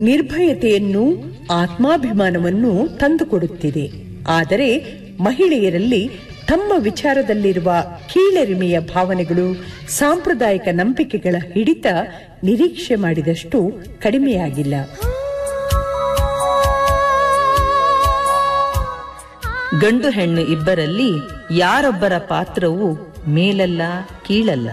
ನಿರ್ಭಯತೆಯನ್ನು ಆತ್ಮಾಭಿಮಾನವನ್ನು ತಂದುಕೊಡುತ್ತಿದೆ ಆದರೆ ಮಹಿಳೆಯರಲ್ಲಿ ತಮ್ಮ ವಿಚಾರದಲ್ಲಿರುವ ಕೀಳರಿಮೆಯ ಭಾವನೆಗಳು ಸಾಂಪ್ರದಾಯಿಕ ನಂಬಿಕೆಗಳ ಹಿಡಿತ ನಿರೀಕ್ಷೆ ಮಾಡಿದಷ್ಟು ಕಡಿಮೆಯಾಗಿಲ್ಲ ಗಂಡು ಹೆಣ್ಣು ಇಬ್ಬರಲ್ಲಿ ಯಾರೊಬ್ಬರ ಪಾತ್ರವು ಮೇಲಲ್ಲ ಕೀಳಲ್ಲ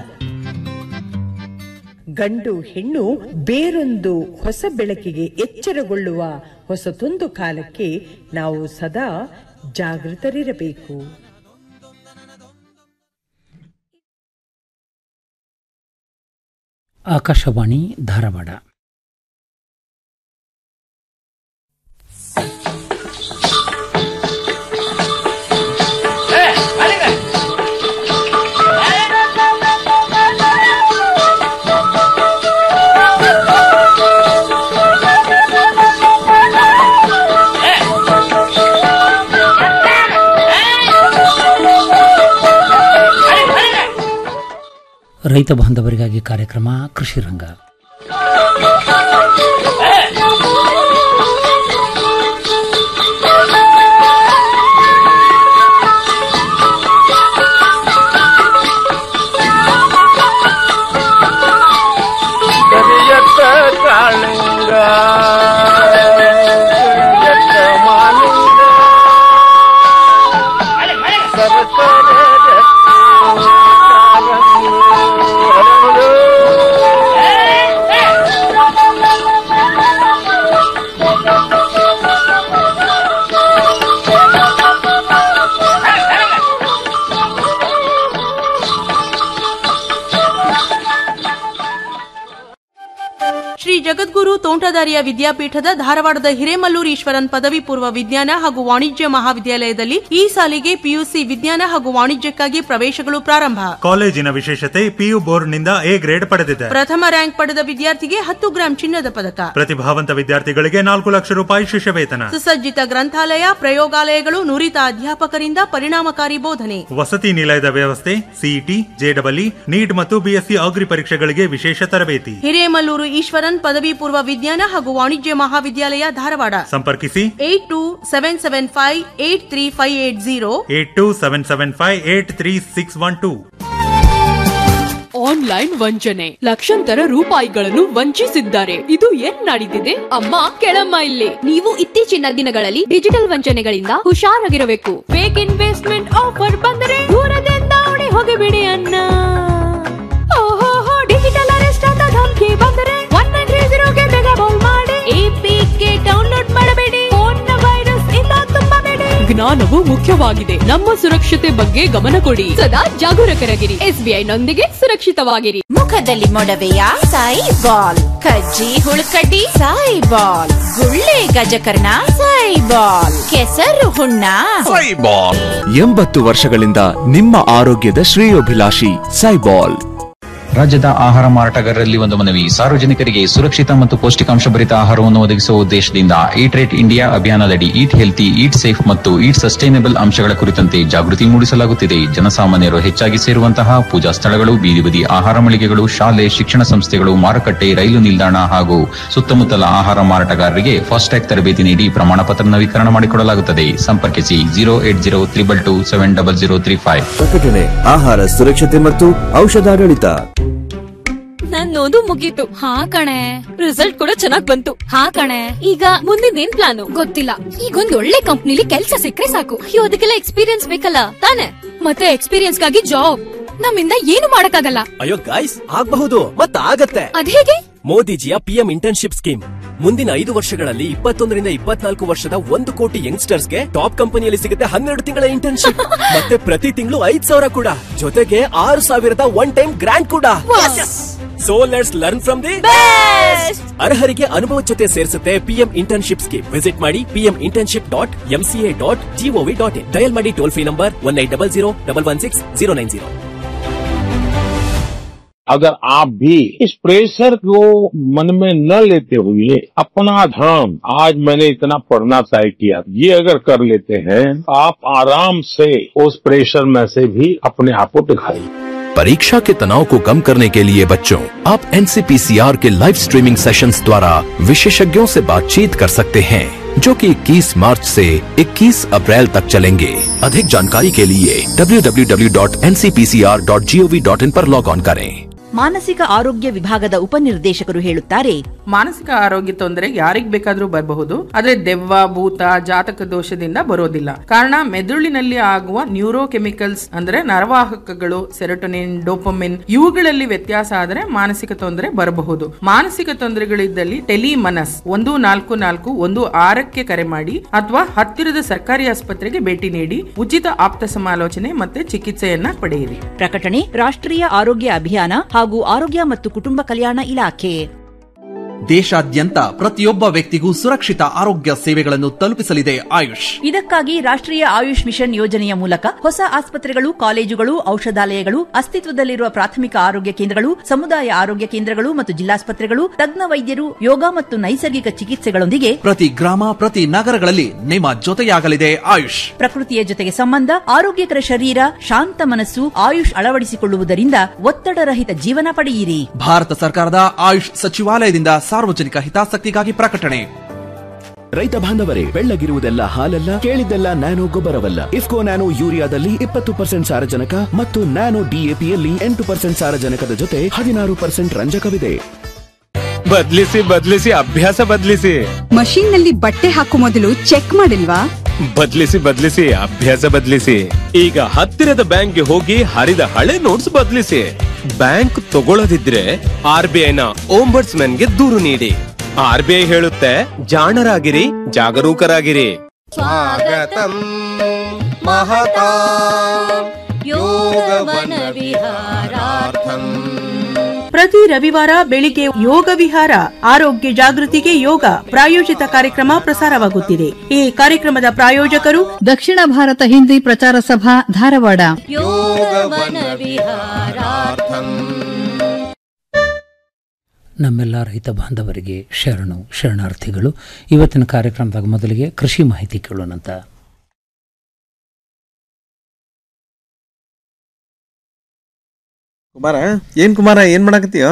ಗಂಡು ಹೆಣ್ಣು ಬೇರೊಂದು ಹೊಸ ಬೆಳಕಿಗೆ ಎಚ್ಚರಗೊಳ್ಳುವ ಹೊಸತೊಂದು ಕಾಲಕ್ಕೆ ನಾವು ಸದಾ ಜಾಗೃತರಿರಬೇಕು ಆಕಾಶವಾಣಿ ಧಾರವಾಡ ರೈತ ಬಾಂಧವರಿಗಾಗಿ ಕಾರ್ಯಕ್ರಮ ಕೃಷಿ ರಂಗ ಕರಿಯತ್ತ ಕಾಳಿಂಗ ಕರಿಯತ್ತ ಮಾಲಿಂಗ ಸರಸರ ರಕ್ತ ಕಾರಂಗಿ ಹರಡು. ಶ್ರೀ ಜಗದ್ಗುರು ತೋಂಟದಾರ್ಯ ವಿದ್ಯಾಪೀಠದ ಧಾರವಾಡದ ಹಿರೇಮಲ್ಲೂರು ಈಶ್ವರನ್ ಪದವಿ ಪೂರ್ವ ವಿಜ್ಞಾನ ಹಾಗೂ ವಾಣಿಜ್ಯ ಮಹಾವಿದ್ಯಾಲಯದಲ್ಲಿ ಈ ಸಾಲಿಗೆ ಪಿಯುಸಿ ವಿಜ್ಞಾನ ಹಾಗೂ ವಾಣಿಜ್ಯಕ್ಕಾಗಿ ಪ್ರವೇಶಗಳು ಪ್ರಾರಂಭ ಕಾಲೇಜಿನ ವಿಶೇಷತೆ ಪಿಯು ಬೋರ್ಡ್ನಿಂದ ಎ ಗ್ರೇಡ್ ಪಡೆದಿದೆ ಪ್ರಥಮ ರ್ಯಾಂಕ್ ಪಡೆದ ವಿದ್ಯಾರ್ಥಿಗೆ ಹತ್ತು ಗ್ರಾಂ ಚಿನ್ನದ ಪದಕ ಪ್ರತಿಭಾವಂತ ವಿದ್ಯಾರ್ಥಿಗಳಿಗೆ ನಾಲ್ಕು ಲಕ್ಷ ರೂಪಾಯಿ ಶಿಷ್ಯವೇತನ ಸುಸಜ್ಜಿತ ಗ್ರಂಥಾಲಯ ಪ್ರಯೋಗಾಲಯಗಳು ನುರಿತ ಅಧ್ಯಾಪಕರಿಂದ ಪರಿಣಾಮಕಾರಿ ಬೋಧನೆ ವಸತಿ ನಿಲಯದ ವ್ಯವಸ್ಥೆ ಸಿಇಟಿ ಜೆಡಬ್ಲ್ಇ ನೀಟ್ ಮತ್ತು ಬಿಎಸ್ಸಿ ಅಗ್ರಿ ಪರೀಕ್ಷೆಗಳಿಗೆ ವಿಶೇಷ ತರಬೇತಿ ಹಿರೇಮಲ್ಲೂರು ಈಶ್ವರನ್ ಪದವಿ ಪೂರ್ವ ವಿಜ್ಞಾನ ಹಾಗೂ ವಾಣಿಜ್ಯ ಮಹಾವಿದ್ಯಾಲಯ ಧಾರವಾಡ ಸಂಪರ್ಕಿಸಿ eight two seven seven five eight three five eight zero eight two seven seven five eight three six one two online ವಂಚನೆ ಲಕ್ಷಾಂತರ ರೂಪಾಯಿಗಳನ್ನು ವಂಚಿಸಿದ್ದಾರೆ ಇದು ಏನ್ ನಡೀತಿದೆ ಅಮ್ಮ ಕೆಳಮ್ಮ ಇಲ್ಲಿ ನೀವು ಇತ್ತೀಚಿನ ದಿನಗಳಲ್ಲಿ ಡಿಜಿಟಲ್ ವಂಚನೆಗಳಿಂದ ಹುಷಾರಾಗಿರಬೇಕು ಫೇಕ್ ಇನ್ವೆಸ್ಟ್ಮೆಂಟ್ ಆಫರ್ ಬಂದರೆ ದೂರದಿಂದ ಓಡಿ ಹೋಗಿಬಿಡಿ ಅನ್ನ ಓಹೋ ಡಿಜಿಟಲ್ ಅರೆಸ್ಟ್ ಅಂತ ಧಮಕಿ ಬಂದರೆ ಒನ್ ನೈನ್ ತ್ರೀ ಜೀರೋಗೆ ಬೇಗ ಬೌಲ್ ಮಾಡಿ ಎಪಿಕೆ ಡೌನ್ಲೋಡ್ ಮಾಡಬೇಡಿ ಫೋನ್ ವೈರಸ್ ಇಂದ ತುಂಬಬೇಡಿ ಜ್ಞಾನವು ಮುಖ್ಯವಾಗಿದೆ ನಮ್ಮ ಸುರಕ್ಷತೆ ಬಗ್ಗೆ ಗಮನ ಕೊಡಿ ಸದಾ ಜಾಗರೂಕರಾಗಿರಿ ಎಸ್ಬಿಐ ನೊಂದಿಗೆ ಸುರಕ್ಷಿತವಾಗಿರಿ ಮುಖದಲ್ಲಿ ಮೊಡವೆಯ ಸಾಯಿ ಬಾಲ್ ಕಜ್ಜಿ ಹುಳುಕಡ್ಡಿ ಸಾಯಿ ಬಾಲ್ ಗುಳ್ಳೆ ಗಜಕರ್ಣ ಸಾಯಿ ಬಾಲ್ ಕೆಸರು ಹುಣ್ಣ ಎಂಬತ್ತು ವರ್ಷಗಳಿಂದ ನಿಮ್ಮ ಆರೋಗ್ಯದ ಶ್ರೇಯೋಭಿಲಾಷಿ ಸೈಬಾಲ್ ರಾಜ್ಯದ ಆಹಾರ ಮಾರಾಟಗಾರರಲ್ಲಿ ಒಂದು ಮನವಿ ಸಾರ್ವಜನಿಕರಿಗೆ ಸುರಕ್ಷಿತ ಮತ್ತು ಪೌಷ್ಟಿಕಾಂಶ ಭರಿತ ಆಹಾರವನ್ನು ಒದಗಿಸುವ ಉದ್ದೇಶದಿಂದ ಈಟ್ ರೇಟ್ ಇಂಡಿಯಾ ಅಭಿಯಾನದಡಿ ಈಟ್ ಹೆಲ್ತಿ ಈಟ್ ಸೇಫ್ ಮತ್ತು ಈಟ್ ಸಸ್ಟೈನಬಲ್ ಅಂಶಗಳ ಕುರಿತಂತೆ ಜಾಗೃತಿ ಮೂಡಿಸಲಾಗುತ್ತಿದೆ ಜನಸಾಮಾನ್ಯರು ಹೆಚ್ಚಾಗಿ ಸೇರುವಂತಹ ಪೂಜಾ ಸ್ಥಳಗಳು ಬೀದಿ ಬದಿ ಆಹಾರ ಮಳಿಗೆಗಳು ಶಾಲೆ ಶಿಕ್ಷಣ ಸಂಸ್ಥೆಗಳು ಮಾರುಕಟ್ಟೆ ರೈಲು ನಿಲ್ದಾಣ ಹಾಗೂ ಸುತ್ತಮುತ್ತಲ ಆಹಾರ ಮಾರಾಟಗಾರರಿಗೆ ಫಾಸ್ಟ್ಯಾಗ್ ತರಬೇತಿ ನೀಡಿ ಪ್ರಮಾಣ ಪತ್ರ ನವೀಕರಣ ಮಾಡಿಕೊಡಲಾಗುತ್ತದೆ ಸಂಪರ್ಕಿಸಿ zero eight zero triple two seven double zero three five ಪ್ರಕಟಣೆ ಆಹಾರ ಸುರಕ್ಷತೆ ಮತ್ತು ಔಷಧಾಡಳಿತ ನನ್ನೋದು ಮುಗೀತು ಹಾ ಕಣೆ ರಿಸಲ್ಟ್ ಕೂಡ ಚೆನ್ನಾಗ್ ಬಂತು ಹಾ ಕಣೆ ಈಗ ಮುಂದಿನ ಏನ್ ಪ್ಲಾನು ಗೊತ್ತಿಲ್ಲ ಈಗ ಒಂದ್ ಒಳ್ಳೆ ಕಂಪ್ನಿಲಿ ಕೆಲ್ಸ ಸಿಕ್ಕರೆ ಸಾಕು ಅಯ್ಯೋ ಅದಕ್ಕೆಲ್ಲ ಎಕ್ಸ್ಪೀರಿಯನ್ಸ್ ಬೇಕಲ್ಲ ತಾನೆ ಮತ್ತೆ ಎಕ್ಸ್ಪೀರಿಯನ್ಸ್ ಗಾಗಿ ಜಾಬ್ ನಮ್ಮಿಂದ ಏನು ಮಾಡಕ್ಕಾಗಲ್ಲ ಅಯ್ಯೋ ಗಾಯ್ಸ್ ಆಗಬಹುದು ಮತ್ತ ಆಗತ್ತೆ ಅದೇಗೆ ಮೋದಿಜಿಯ ಪಿಎಂ ಇಂಟರ್ನ್ಶಿಪ್ ಸ್ಕೀಮ್ ಮುಂದಿನ ಐದು ವರ್ಷಗಳಲ್ಲಿ ಇಪ್ಪತ್ತೊಂದರಿಂದ ಇಪ್ಪತ್ನಾಲ್ಕು ವರ್ಷದ ಒಂದು ಕೋಟಿ ಯಂಗ್ಸ್ಟರ್ಸ್ಗೆ ಟಾಪ್ ಕಂಪನಿಯಲ್ಲಿ ಸಿಗುತ್ತೆ ಹನ್ನೆರಡು ತಿಂಗಳ ಇಂಟರ್ನ್ಶಿಪ್ ಮತ್ತೆ ಪ್ರತಿ ತಿಂಗಳು ಐದ್ ಸಾವಿರ ಕೂಡ ಜೊತೆಗೆ ಆರು ಸಾವಿರದ ಒನ್ ಟೈಮ್ ಗ್ರಾಂಟ್ ಕೂಡ so let's learn from the ಅರ್ಹರಿಗೆ ಅನುಭವ ಜೊತೆ ಸೇರಿಸುತ್ತೆ ಪಿಎಂ ಇಂಟರ್ನ್ಶಿಪ್ ಸ್ಕೀಮ್ ವಿಸಿಟ್ ಮಾಡಿ PM internship dot MCA dot GOV dot in dial ಮಾಡಿ toll free number one eight double zero double one six zero nine zero अगर आप भी इस प्रेशर को मन में न लेते हुए अपना धर्म आज मैंने इतना पढ़ना तय किया ये अगर कर लेते हैं आप आराम से उस प्रेशर में से भी अपने आप को दिखाइए परीक्षा के तनाव को कम करने के लिए बच्चों आप एनसीपीसीआर के लाइव स्ट्रीमिंग सेशंस द्वारा विशेषज्ञों से बातचीत कर सकते हैं जो कि 21 मार्च से 21 अप्रैल तक चलेंगे अधिक जानकारी के लिए www.ncpcr.gov.in पर लॉग ऑन करें ಮಾನಸಿಕ ಆರೋಗ್ಯ ವಿಭಾಗದ ಉಪನಿರ್ದೇಶಕರು ಹೇಳುತ್ತಾರೆ ಮಾನಸಿಕ ಆರೋಗ್ಯ ತೊಂದರೆ ಯಾರಿಗ್ ಬೇಕಾದ್ರೂ ಬರಬಹುದು ಆದ್ರೆ ದೆವ್ವ ಭೂತ ಜಾತಕ ದೋಷದಿಂದ ಬರೋದಿಲ್ಲ ಕಾರಣ ಮೆದುಳಿನಲ್ಲಿ ಆಗುವ ನ್ಯೂರೋ ಕೆಮಿಕಲ್ಸ್ ಅಂದ್ರೆ ನರವಾಹಕಗಳು ಸೆರೋಟೊನಿನ್ ಡೋಪಮಿನ್ ಇವುಗಳಲ್ಲಿ ವ್ಯತ್ಯಾಸ ಆದರೆ ಮಾನಸಿಕ ತೊಂದರೆ ಬರಬಹುದು ಮಾನಸಿಕ ತೊಂದರೆಗಳಿದ್ದಲ್ಲಿ ಟೆಲಿಮನಸ್ ಒಂದು ನಾಲ್ಕು ನಾಲ್ಕು ಒಂದು ಆರಕ್ಕೆ ಕರೆ ಮಾಡಿ ಅಥವಾ ಹತ್ತಿರದ ಸರ್ಕಾರಿ ಆಸ್ಪತ್ರೆಗೆ ಭೇಟಿ ನೀಡಿ ಉಚಿತ ಆಪ್ತ ಸಮಾಲೋಚನೆ ಮತ್ತೆ ಚಿಕಿತ್ಸೆಯನ್ನ ಪಡೆಯಿರಿ ಪ್ರಕಟಣೆ ರಾಷ್ಟ್ರೀಯ ಆರೋಗ್ಯ ಅಭಿಯಾನ ಹಾಗೂ ಆರೋಗ್ಯ ಮತ್ತು ಕುಟುಂಬ ಕಲ್ಯಾಣ ಇಲಾಖೆ ದೇಶಾದ್ಯಂತ ಪ್ರತಿಯೊಬ್ಬ ವ್ಯಕ್ತಿಗೂ ಸುರಕ್ಷಿತ ಆರೋಗ್ಯ ಸೇವೆಗಳನ್ನು ತಲುಪಿಸಲಿದೆ ಆಯುಷ್ ಇದಕ್ಕಾಗಿ ರಾಷ್ಟ್ರೀಯ ಆಯುಷ್ ಮಿಷನ್ ಯೋಜನೆಯ ಮೂಲಕ ಹೊಸ ಆಸ್ಪತ್ರೆಗಳು ಕಾಲೇಜುಗಳು ಔಷಧಾಲಯಗಳು ಅಸ್ತಿತ್ವದಲ್ಲಿರುವ ಪ್ರಾಥಮಿಕ ಆರೋಗ್ಯ ಕೇಂದ್ರಗಳು ಸಮುದಾಯ ಆರೋಗ್ಯ ಕೇಂದ್ರಗಳು ಮತ್ತು ಜಿಲ್ಲಾಸ್ಪತ್ರೆಗಳು ತಜ್ಞ ವೈದ್ಯರು ಯೋಗ ಮತ್ತು ನೈಸರ್ಗಿಕ ಚಿಕಿತ್ಸೆಗಳೊಂದಿಗೆ ಪ್ರತಿ ಗ್ರಾಮ ಪ್ರತಿ ನಗರಗಳಲ್ಲಿ ನಿಮ್ಮ ಜೊತೆಯಾಗಲಿದೆ ಆಯುಷ್ ಪ್ರಕೃತಿಯ ಜೊತೆಗೆ ಸಂಬಂಧ ಆರೋಗ್ಯಕರ ಶರೀರ ಶಾಂತ ಮನಸ್ಸು ಆಯುಷ್ ಅಳವಡಿಸಿಕೊಳ್ಳುವುದರಿಂದ ಒತ್ತಡರಹಿತ ಜೀವನ ಪಡೆಯಿರಿ ಭಾರತ ಸರ್ಕಾರದ ಆಯುಷ್ ಸಚಿವಾಲಯದಿಂದ ಸಾರ್ವಜನಿಕ ಹಿತಾಸಕ್ತಿಗಾಗಿ ಪ್ರಕಟಣೆ ರೈತ ಬಾಂಧವರೇ ಬೆಳ್ಳಗಿರುವುದೆಲ್ಲ ಹಾಲಲ್ಲ ಕೇಳಿದ್ದೆಲ್ಲ ನ್ಯಾನೋ ಗೊಬ್ಬರವಲ್ಲ ಇಫ್ಕೋ ನ್ಯಾನೋ ಯೂರಿಯಾದಲ್ಲಿ ಇಪ್ಪತ್ತು ಪರ್ಸೆಂಟ್ ಸಾರಜನಕ ಮತ್ತು ನ್ಯಾನೋ ಡಿಎಪಿಯಲ್ಲಿ ಎಂಟು ಪರ್ಸೆಂಟ್ ಸಾರಜನಕದ ಜೊತೆ ಹದಿನಾರು ಪರ್ಸೆಂಟ್ ರಂಜಕವಿದೆ ಬದ್ಲಿಸಿ ಬದ್ಲಿಸಿ ಅಭ್ಯಾಸ ಬದ್ಲಿಸಿ ಮಷೀನ್ ನಲ್ಲಿ ಬಟ್ಟೆ ಹಾಕೋ ಮೊದಲು ಚೆಕ್ ಮಾಡಿಲ್ವಾ ಬದ್ಲಿಸಿ ಬದ್ಲಿಸಿ ಅಭ್ಯಾಸ ಬದ್ಲಿಸಿ ಈಗ ಹತ್ತಿರದ ಬ್ಯಾಂಕ್ಗೆ ಹೋಗಿ ಹರಿದ ಹಳೆ ನೋಟ್ಸ್ ಬದ್ಲಿಸಿ ಬ್ಯಾಂಕ್ ತಗೊಳ್ಳದಿದ್ರೆ ಆರ್ ಬಿ ಐನ ಗೆ ದೂರು ನೀಡಿ ಆರ್ ಬಿ ಐ ಹೇಳುತ್ತೆ ಜಾಣರಾಗಿರಿ ಜಾಗರೂಕರಾಗಿರಿ स्वागतं महता योगवनविहारार्थम् ಪ್ರತಿ ರವಿವಾರ ಬೆಳಿಗ್ಗೆ ಯೋಗ ವಿಹಾರ ಆರೋಗ್ಯ ಜಾಗೃತಿಗೆ ಯೋಗ ಪ್ರಾಯೋಜಿತ ಕಾರ್ಯಕ್ರಮ ಪ್ರಸಾರವಾಗುತ್ತಿದೆ ಈ ಕಾರ್ಯಕ್ರಮದ ಪ್ರಾಯೋಜಕರು ದಕ್ಷಿಣ ಭಾರತ ಹಿಂದಿ ಪ್ರಚಾರ ಸಭಾ ಧಾರವಾಡ योगवनविहारार्थम् ನಮ್ಮೆಲ್ಲ ರೈತ ಬಾಂಧವರಿಗೆ ಶರಣು ಶರಣಾರ್ಥಿಗಳು ಇವತ್ತಿನ ಕಾರ್ಯಕ್ರಮದಾಗ ಮೊದಲಿಗೆ ಕೃಷಿ ಮಾಹಿತಿ ಕೇಳೋಣಂತ ಕುಮಾರ ಏನ್ ಕುಮಾರ ಏನ್ ಮಾಡಕತ್ತೀಯ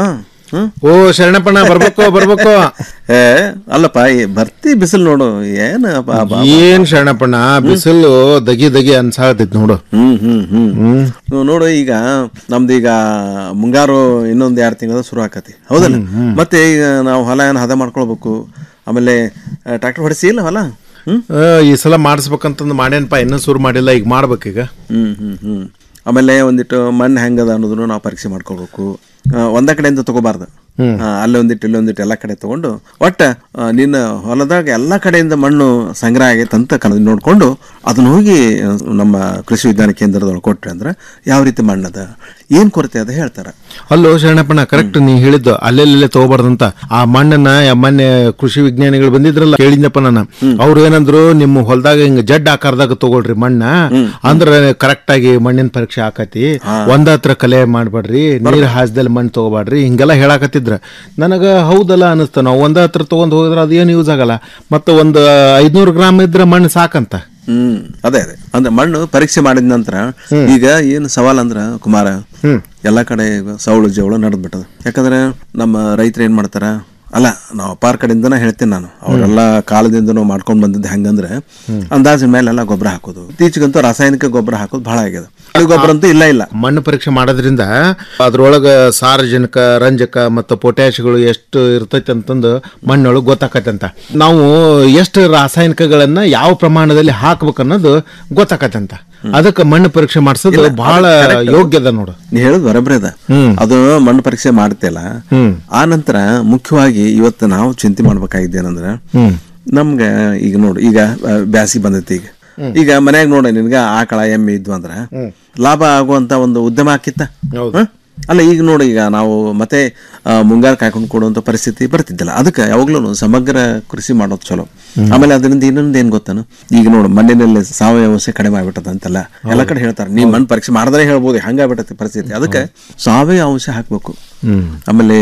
ಓ ಶರಣಪ್ಪಣ್ಣ ಬರ್ಬೇಕು ಬರ್ಬೇಕು ಏ ಅಲ್ಲಪ್ಪ ಈ ಬರ್ತಿ ಬಿಸಿಲು ನೋಡು ಏನ್ ಬಾ- ಬಾ- ಏನ್ ಶರಣಪ್ಪಣ್ಣ ಬಿಸಿಲು ದಗಿ ದಗಿ ಅನ್ಸಾಕತೈತಿ ನೋಡು ಹ್ಮ್ ಹ್ಮ್ ಹ್ಮ್ ನೀವು ನೋಡು ಈಗ ನಮ್ದು ಈಗ ಮುಂಗಾರು ಇನ್ನೊಂದ್ ಎರಡು ತಿಂಗಳ ಶುರು ಆಕತಿ ಹೌದಲ್ಲ ಮತ್ತೆ ಈಗ ನಾವು ಹೊಲ ಏನ್ ಹದ ಮಾಡ್ಕೊಳ್ಬೇಕು ಆಮೇಲೆ ಟ್ರ್ಯಾಕ್ಟರ್ ಹೊಡಿಸಿ ಇಲ್ಲ ಹೊಲ ಹ್ಮ್ ಆ, ಈ ಸಲ ಮಾಡಿಸ್ಬೇಕಂತಂದು ಮಾಡ್ಯಾನಪ್ಪ ಇನ್ನೂ ಶುರು ಮಾಡಿಲ್ಲ ಈಗ ಮಾಡ್ಬೇಕೀಗ ಹ್ಮ್ ಹ್ಮ್ ಹ್ಮ್ ಆಮೇಲೆ ಒಂದಿಟ್ಟು ಮಣ್ಣು ಹೆಂಗದ ಅನ್ನೋದನ್ನು ನಾವು ಪರೀಕ್ಷೆ ಮಾಡ್ಕೋಬೇಕು ಆ, ಒಂದ ಕಡೆಯಿಂದ ತಗೋಬಾರ್ದು ಹ್ಮ್. ಆ, ಅಲ್ಲೇ ಒಂದಿಟ್ಟು ಇಲ್ಲಿ ಒಂದಿಟ್ಟು ಎಲ್ಲ ಕಡೆ ತಗೊಂಡು ಒಟ್ಟ ಆ, ನಿನ್ನ ಹೊಲದಾಗ ಎಲ್ಲ ಕಡೆಯಿಂದ ಮಣ್ಣು ಸಂಗ್ರಹ ಆಗೈತೆ ಅಂತ ಕಣ ನೋಡ್ಕೊಂಡು ಅದನ್ನ ಹೋಗಿ ಆ, ನಮ್ಮ ಕೃಷಿ ವಿಜ್ಞಾನ ಕೇಂದ್ರದೊಳಗೆ ಕೊಟ್ರೆ ಅಂದ್ರೆ ಯಾವ ರೀತಿ ಮಣ್ಣದ ಏನ್ ಕೊರತೆ ಅದ ಹೇಳ್ತಾರ ಅಲ್ಲೋ ಶರಣಪ್ಪಣ್ಣ ಕರೆಕ್ಟ್ ನೀ ಹೇಳಿದ್ದು ಅಲ್ಲೆಲ್ಲೇ ತಗೋಬಾರ್ದಂತ ಆ ಮಣ್ಣನ್ನ ಯ- ಮೊನ್ನೆ ಕೃಷಿ ವಿಜ್ಞಾನಿಗಳು ಬಂದಿದ್ರಲ್ಲ ಕೇಳಿದ್ನಪ್ಪ ನಾನು ಅವ್ರು ಏನಂದ್ರು ನಿಮ್ಮ ಹೊಲದಾಗ ಹಿಂಗ ಜಡ್ ಆಕಾರದಾಗ ತಗೊಳ್ರಿ ಮಣ್ಣ ಅಂದ್ರ ಕರೆಕ್ಟ್ ಆಗಿ ಮಣ್ಣಿನ ಪರೀಕ್ಷೆ ಆಕತಿ ಒಂದ ಹತ್ರ ಕಲೆ ಮಾಡ್ಬೇಡ್ರಿ ನೀರ್ ಹಾಸ್ದಲ್ಲಿ ಮಣ್ಣು ತಗೋಬಾಡ್ರಿ ಹಿಂಗೆಲ್ಲ ಹೇಳಾಕತ್ತಿದ್ರ ನನಗ ಹೌದಲ್ಲ ಅನಿಸ್ತ ನಾವು ಒಂದ ಹತ್ರ ತಗೊಂಡ್ ಹೋಗಿದ್ರ ಅದೇನು ಯೂಸ್ ಆಗಲ್ಲ ಮತ್ತೆ ಒಂದು ಐದ್ನೂರು ಗ್ರಾಮ್ ಇದ್ರೆ ಮಣ್ಣು ಸಾಕಂತ ಹ್ಮ್ ಅದೇ ಅದೇ ಅಂದ್ರೆ ಮಣ್ಣು ಪರೀಕ್ಷೆ ಮಾಡಿದ ನಂತರ ಈಗ ಏನು ಸವಾಲ್ ಅಂದ್ರ ಕುಮಾರ ಎಲ್ಲಾ ಕಡೆ ಈಗ ಸೌಳು ಜವಳು ನಡೆದ್ ಬಿಟ್ಟದ ಯಾಕಂದ್ರೆ ನಮ್ಮ ರೈತರು ಏನ್ ಮಾಡ್ತಾರ ಅಲ್ಲ ನಾವು ಅಪಾರ ಕಡೆಯಿಂದನೇ ಹೇಳ್ತೀನಿ ನಾನು ಅವರೆಲ್ಲ ಕಾಲದಿಂದನೂ ಮಾಡ್ಕೊಂಡ್ ಬಂದಿದ್ದು ಹೆಂಗಂದ್ರೆ ಅಂದಾಜಿನ ಮೇಲೆಲ್ಲ ಗೊಬ್ಬರ ಹಾಕೋದು ಇತ್ತೀಚೆಗಂತೂ ರಾಸಾಯನಿಕ ಗೊಬ್ಬರ ಹಾಕೋದು ಬಹಳ ಆಗ್ಯದ ಹಳ್ಳಿ ಗೊಬ್ಬರ ಅಂತೂ ಇಲ್ಲ ಇಲ್ಲ ಮಣ್ಣು ಪರೀಕ್ಷೆ ಮಾಡೋದ್ರಿಂದ ಅದ್ರೊಳಗ ಸಾರಜನಕ ರಂಜಕ ಮತ್ತು ಪೊಟ್ಯಾಶ್ಗಳು ಎಷ್ಟು ಇರ್ತೈತೆ ಅಂತಂದು ಮಣ್ಣೊಳಗೆ ಗೊತ್ತಾಕತ್ತಂತ ನಾವು ಎಷ್ಟು ರಾಸಾಯನಿಕಗಳನ್ನ ಯಾವ ಪ್ರಮಾಣದಲ್ಲಿ ಹಾಕ್ಬೇಕು ಅನ್ನೋದು ಗೊತ್ತಾಕತ್ತಂತ ಅದಕ್ಕೆ ಮಣ್ಣು ಪರೀಕ್ಷೆ ಮಾಡಿಸೋದು ಇಲ್ಲ, ಬಹಳ ಅದು correct. ಯೋಗ್ಯದ ನೋಡು ನೀ ಹೇಳೋದು ಬರಬ್ರಿ ಅದ ಅದು ಮಣ್ಣು ಪರೀಕ್ಷೆ ಮಾಡ್ತಿಲ್ಲ ಆ ನಂತರ ಮುಖ್ಯವಾಗಿ ಇವತ್ತು ನಾವು ಚಿಂತೆ ಮಾಡ್ಬೇಕಾಗಿದೆ ಏನಂದ್ರೆ ಹ್ಮ್. ನಮ್ಗೆ ಈಗ ನೋಡು ಈಗ ಬ್ಯಾಸಿ ಬಂದೈತಿ ಈಗ ಈಗ ಮನ್ಯಾಗ ನೋಡ ನಿನ್ಗ ಆಕಳ ಎಮ್ಮೆ ಇದ್ವು ಅಂದ್ರ ಲಾಭ ಆಗುವಂತ ಒಂದು ಉದ್ಯಮ ಆಕಿತ್ತ ಹ? ಅಲ್ಲ ಈಗ ನೋಡಿ ಈಗ ನಾವು ಮತ್ತೆ ಆ, ಮುಂಗಾರು ಕಾಯ್ಕೊಂಡು ಕೊಡುವಂತ ಪರಿಸ್ಥಿತಿ ಬರ್ತಿದ್ದಿಲ್ಲ ಅದಕ್ಕೆ ಯಾವಾಗ್ಲೂ ಸಮಗ್ರ ಕೃಷಿ ಮಾಡೋದು ಚಲೋ ಆಮೇಲೆ ಅದರಿಂದ ಇನ್ನೊಂದು ಏನ್ ಗೊತ್ತಾನು ಈಗ ನೋಡು ಮಣ್ಣಿನಲ್ಲಿ ಸಾವಯವ ಅಂಶ ಕಡಿಮೆ ಆಗ್ಬಿಟ್ಟದ ಅಂತೆಲ್ಲ ಎಲ್ಲ ಕಡೆ ಹೇಳ್ತಾರೆ ನೀ ಮಣ್ಣು ಪರೀಕ್ಷೆ ಮಾಡಿದ್ರೆ ಹೇಳ್ಬೋದು ಹಂಗಾಗ್ಬಿಟ್ಟತಿ ಪರಿಸ್ಥಿತಿ ಅದಕ್ಕೆ ಸಾವಯವ ಅಂಶ ಹಾಕ್ಬೇಕು ಹ್ಮ್. ಆಮೇಲೆ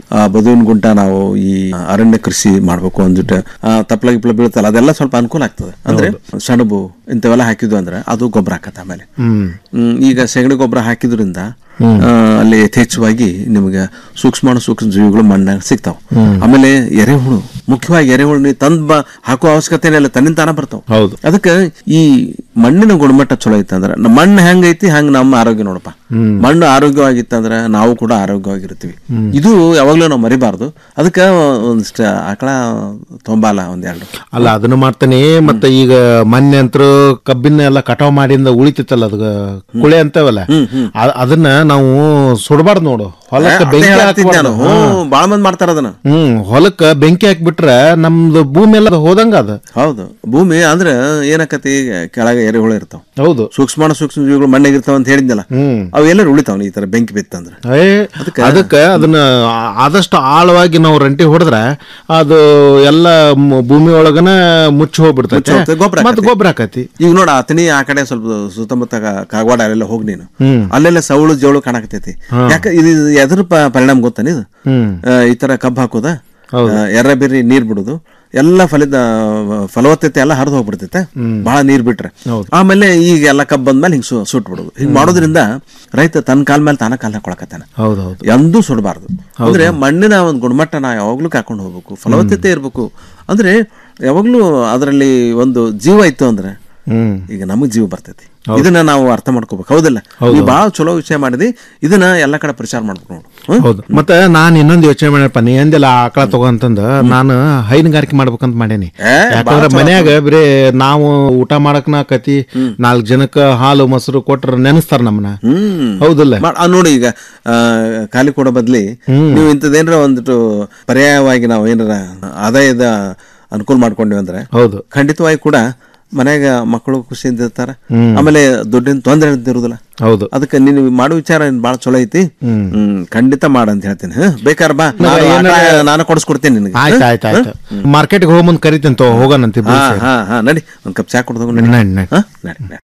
ಆ, ಬದುವಿನ ಗುಂಟ ನಾವು ಈ ಅರಣ್ಯ ಕೃಷಿ ಮಾಡ್ಬೇಕು ಅಂದ್ಬಿಟ್ಟು ತಪ್ಪಲ ಗಿಪ್ಲ ಬೀಳ್ತಲ್ಲ ಅದೆಲ್ಲ ಸ್ವಲ್ಪ ಅನುಕೂಲ ಆಗ್ತದೆ ಅಂದ್ರೆ ಸೆಣಬು ಇಂಥವೆಲ್ಲ ಹಾಕಿದ್ವು ಅಂದ್ರೆ ಅದು ಗೊಬ್ಬರ ಹಾಕತ್ತೆ ಆಮೇಲೆ ಹ್ಮ್ ಹ್ಮ್, ಈಗ ಸೆಗಣಿ ಗೊಬ್ಬರ ಹಾಕಿದ್ರಿಂದ ಆ, ಅಲ್ಲಿ ಯಥೇಚ್ಛವಾಗಿ ನಿಮಗೆ ಸೂಕ್ಷ್ಮಾಣು ಸೂಕ್ಷ್ಮ ಜೀವಿಗಳು ಮಣ್ಣಾಗ ಸಿಗ್ತಾವ ಹ್ಮ್. ಆಮೇಲೆ ಎರೆಹುಳು ಮುಖ್ಯವಾಗಿ ಎರೆಹುಳು ನೀವು ತಂದ್ ಬ ಹಾಕೋ ಅವಶ್ಯಕತೆ ಇಲ್ಲ ತನ್ನಿಂದ ತಾನ ಬರ್ತಾವ ಹೌದು ಅದಕ್ಕೆ ಈ ಮಣ್ಣಿನ ಗುಣಮಟ್ಟ ಚಲೋ ಐತಂದ್ರ ನಮ್ಮ ಮಣ್ಣು ಹೆಂಗೈತಿ ಹಂಗ ನಮ್ಮ ಆರೋಗ್ಯ ನೋಡಪ್ಪ ಹ್ಮ್. ಮಣ್ಣು ಆರೋಗ್ಯವಾಗಿತ್ತಂದ್ರ ನಾವು ಕೂಡ ಆರೋಗ್ಯವಾಗಿರ್ತೀವಿ ಹ್ಮ್. ಇದು ಯಾವಾಗ್ಲೂ ನಾವು ಮರಿಬಾರ್ದು ಅದಕ್ಕೆ ಒಂದಿಷ್ಟು ಆಕಳ ತೊಂಬಾಲ ಒಂದೆರಡು ಅಲ್ಲ ಅದನ್ನು ಮಾಡ್ತಾನೆ ಮತ್ತೆ ಈಗ ಮೊನ್ನೆ ಅಂತರೂ ಕಬ್ಬಿನ ಎಲ್ಲ ಕಟಾವ್ ಮಾಡಿಂದ ಉಳಿತಿತ್ತಲ್ಲ ಅದ ಕುಳೆ ಅಂತವಲ್ಲ ಅ- ಅದನ್ನ ನಾವು ಸುಡಬಾರ್ದು ನೋಡು ಹೊಲಕ್ಕೆ ಅದೇ ಬೆಂಕಿ ಹೇಳತ್ತಿದ್ದೆ ನಾನು. ಹಾಕ್ಬಾರ್ದು ಹ್ಞೂ, ಬಾಳ ಮಂದಿ ಮಾಡ್ತಾರ ಅದನ್ನ ಹ್ಮ್ ಹೊಲಕ್ಕ ಬೆಂಕಿ ಹಾಕ್ಬಿಟ್ರೆ ನಮ್ದು ಭೂಮಿ ಎಲ್ಲ ಹೋದಂಗ ಅದ ಹೌದು ಭೂಮಿ ಅಂದ್ರೆ ಏನಕತಿ ಕೆಳಗೆ ಎರೆಹುಳು ಇರ್ತಾವ ಹೌದು ಸೂಕ್ಷ್ಮಾಣು ಸೂಕ್ಷ್ಮ ಜೀವಿಗಳು ಮಣ್ಣಿಗೆ ಇರ್ತಾವ ಅಂತ ಹೇಳಿದ್ನಲ್ಲ ಹ್ಮ್ ಅವು ಎಲ್ಲರೂ ಉಳಿತಾವ ಈ ತರ ಬೆಂಕಿ ಬಿತ್ತಂದ್ರೆ ಏ ಅದಕ್ಕೆ ಅದನ್ನ ಆ- ಆದಷ್ಟು ಆಳವಾಗಿ ನಾವು ರಂಟಿ ಹೊಡೆದ್ರೆ ಅದು ಎಲ್ಲ ಮ್- ಭೂಮಿ ಒಳಗನ ಮುಚ್ಚಿ ಹೋಗ್ಬಿಡ್ತೈತೆ ಗೊಬ್ಬರ ಮತ್ತೆ ಗೊಬ್ಬರ ಹಾಕತಿ ಈಗ ನೋಡ ಅತನಿ ಆ ಕಡೆ ಸ್ವಲ್ಪ ಸುತ್ತಮುತ್ತ ಕಾ- ಕಾಗವಾಡ ಅಲ್ಲೆಲ್ಲ ಹೋಗಿ ನೀನು ಹ್ಮ್ ಅಲ್ಲೆಲ್ಲ ಸೌಳು ಜೋಳು ಕಾಣಕತೈತಿ ಹಾ. ಯಾಕೆ ಇದು ಇದು ಎದ್ರ ಪ- ಪರಿಣಾಮ ಗೊತ್ತಾನ ಇದು ಹ್ಮ್ ಆ, ಈ ತರ ಕಬ್ಬು ಹಾಕೋದ ಹೌದು. ಎರ್ರ ಬಿರ್ರಿ ನೀರ್ ಬಿಡುದು ಎಲ್ಲ ಫಲಿತ ಫಲವತ್ತತೆ ಎಲ್ಲ ಹರಿದು ಹೋಗ್ಬಿಡ್ತೈತೆ ಹ್ಮ್. ಬಹಳ ನೀರ್ ಬಿಟ್ರೆ ಹೌದು. ಆಮೇಲೆ ಈಗ ಎಲ್ಲ ಕಬ್ಬು ಬಂದ್ಮೇಲೆ ಹಿಂಗ್ ಸು- ಸುಟ್ ಬಿಡುದು ಹಿಂಗ್ ಮಾಡೋದ್ರಿಂದ ರೈತ ತನ್ನ ಕಾಲ ಮೇಲೆ ತಾನ ಕಾಲ ಹಾಕೊಳಕತ್ತಾನ ಹೌದೌದು ಎಂದೂ ಸುಡಬಾರ್ದು ಅಂದ್ರೆ ಮಣ್ಣಿನ ಒಂದು ಗುಣಮಟ್ಟ ನಾವು ಯಾವಾಗ್ಲೂ ಕಾಕೊಂಡು ಹೋಗ್ಬೇಕು ಫಲವತ್ತತೆ ಇರ್ಬೇಕು ಅಂದ್ರೆ ಯಾವಾಗ್ಲೂ ಅದರಲ್ಲಿ ಒಂದು ಜೀವ ಇತ್ತು ಅಂದ್ರೆ ಹ್ಮ್ ಈಗ ನಮಗ್ ಜೀವ ಬರ್ತೈತಿ ಹೌದು. ಇದನ್ನ ನಾವು ಅರ್ಥ ಮಾಡ್ಕೋಬೇಕು ಹೌದಲ್ಲ ಹೌದು. ನೀವು ಬಹಳ ಚಲೋ ವಿಷಯ ಮಾಡಿದಿ ಇದನ್ನ ಎಲ್ಲ ಕಡೆ ಪ್ರಚಾರ ಮಾಡ್ಬೇಕು ನೋಡು ಹ್ಮ್? ಹೌದು ಮತ್ತೆ ನಾನು ಇನ್ನೊಂದು ಯೋಚನೆ ಮಾಡ್ಯಪ್ಪ ನೀ ಅಂದಿಲ್ಲ ಆಕಳ ತಗೊಂತಂದ ನಾನು ಹೈನುಗಾರಿಕೆ ಮಾಡ್ಬೇಕಂತ ಮಾಡೇನಿ ಏ, ಯಾಕಂದ್ರೆ ಬಾಳ ಚಲೋ ಮನ್ಯಾಗ ಬರೀ ನಾವು ಊಟ ಮಾಡಕ್ನ ಕತಿ ನಾಲ್ಕು ಜನಕ್ಕ ಹಾಲು ಮೊಸರು ಕೊಟ್ರ ನೆನೆಸ್ತಾರ ನಮ್ಮನ್ನ ಹ್ಮ್ ಹೌದಲ್ಲ ಮಾಡ್- ಆ, ನೋಡಿ ಈಗ ಆ, ಖಾಲಿ ಕೊಡೋ ಬದ್ಲಿ ನೀವು ಇಂಥದ್ದೇನಾರ ಒಂದಿಟ್ಟು ಪರ್ಯಾಯವಾಗಿ ನಾವು ಏನಾರ ಆದಾಯದ ಅನುಕೂಲ ಮಾಡ್ಕೊಂಡಿವಿ ಅಂದ್ರೆ ಹೌದು ಖಂಡಿತವಾಗಿ ಕೂಡ ಮನ್ಯಾಗ ಮಕ್ಕಳು ಖುಷಿಯಿಂದ ಇರ್ತಾರ ಹ್ಮ್. ಆಮೇಲೆ ದುಡ್ಡಿನ ತೊಂದರೆ ಇರುದಿಲ್ಲ ಹೌದು ಅದಕ್ಕೆ ನೀನು ಮಾಡೋ ವಿಚಾರ ಏನ್ ಬಾಳ ಚಲೋ ಐತಿ ಹ್ಮ್. ಹ್ಮ್ ಖಂಡಿತ ಮಾಡ ಅಂತ ಹೇಳ್ತೀನಿ ಹ್ಮ್ ಬೇಕಾರ್ ಬಾ ನಾನು ಏನಾರ- ಆಟ ನಾನು ಕೊಡಿಸ್ಕೊಡ್ತೇನೆ ನಿನಗೆ ಆಯ್ತು ಆಯ್ತು ಆಯ್ತು ಮಾರ್ಕೆಟ್ಗೆ ಹೋಗ್ ಮುಂದ್ ಕರಿತೀನಿ ತಗೋ ಹೋಗೋಣಂತ ಇಬ್ರು ಹಾ ಸೇರಿ. ಹಾ ಹಾ ನಡಿ ಒಂದ್ ಕಪ್ ಚಾ ಕುಡ್ದು ನಡಿ, ನಡಿ. ಹಾ ನಡಿ ನಡಿ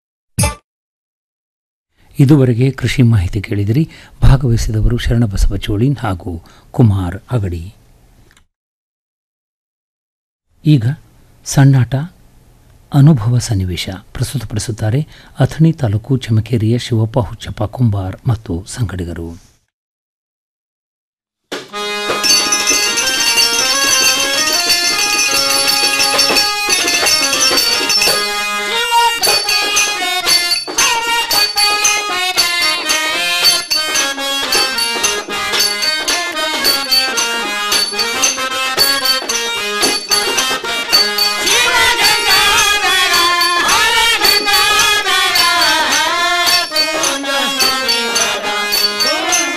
ಇದುವರೆಗೆ ಕೃಷಿ ಮಾಹಿತಿ ಕೇಳಿದಿರಿ ಭಾಗವಹಿಸಿದವರು ಶರಣಬಸವ ಚೋಳಿನ್ ಹಾಗೂ ಕುಮಾರ್ ಅಗಡಿ ಈಗ ಸಣ್ಣಾಟ ಅನುಭವ ಸನ್ನಿವೇಶ ಪ್ರಸ್ತುತಪಡಿಸುತ್ತಾರೆ ಅಥಣಿ ತಾಲೂಕು ಚಮಕೇರಿಯ ಶಿವಪ್ಪ ಹುಚ್ಚಪ್ಪ ಕುಂಬಾರ್ ಮತ್ತು ಸಂಗಡಿಗರು ಶಿವಗಂಗಾಧರ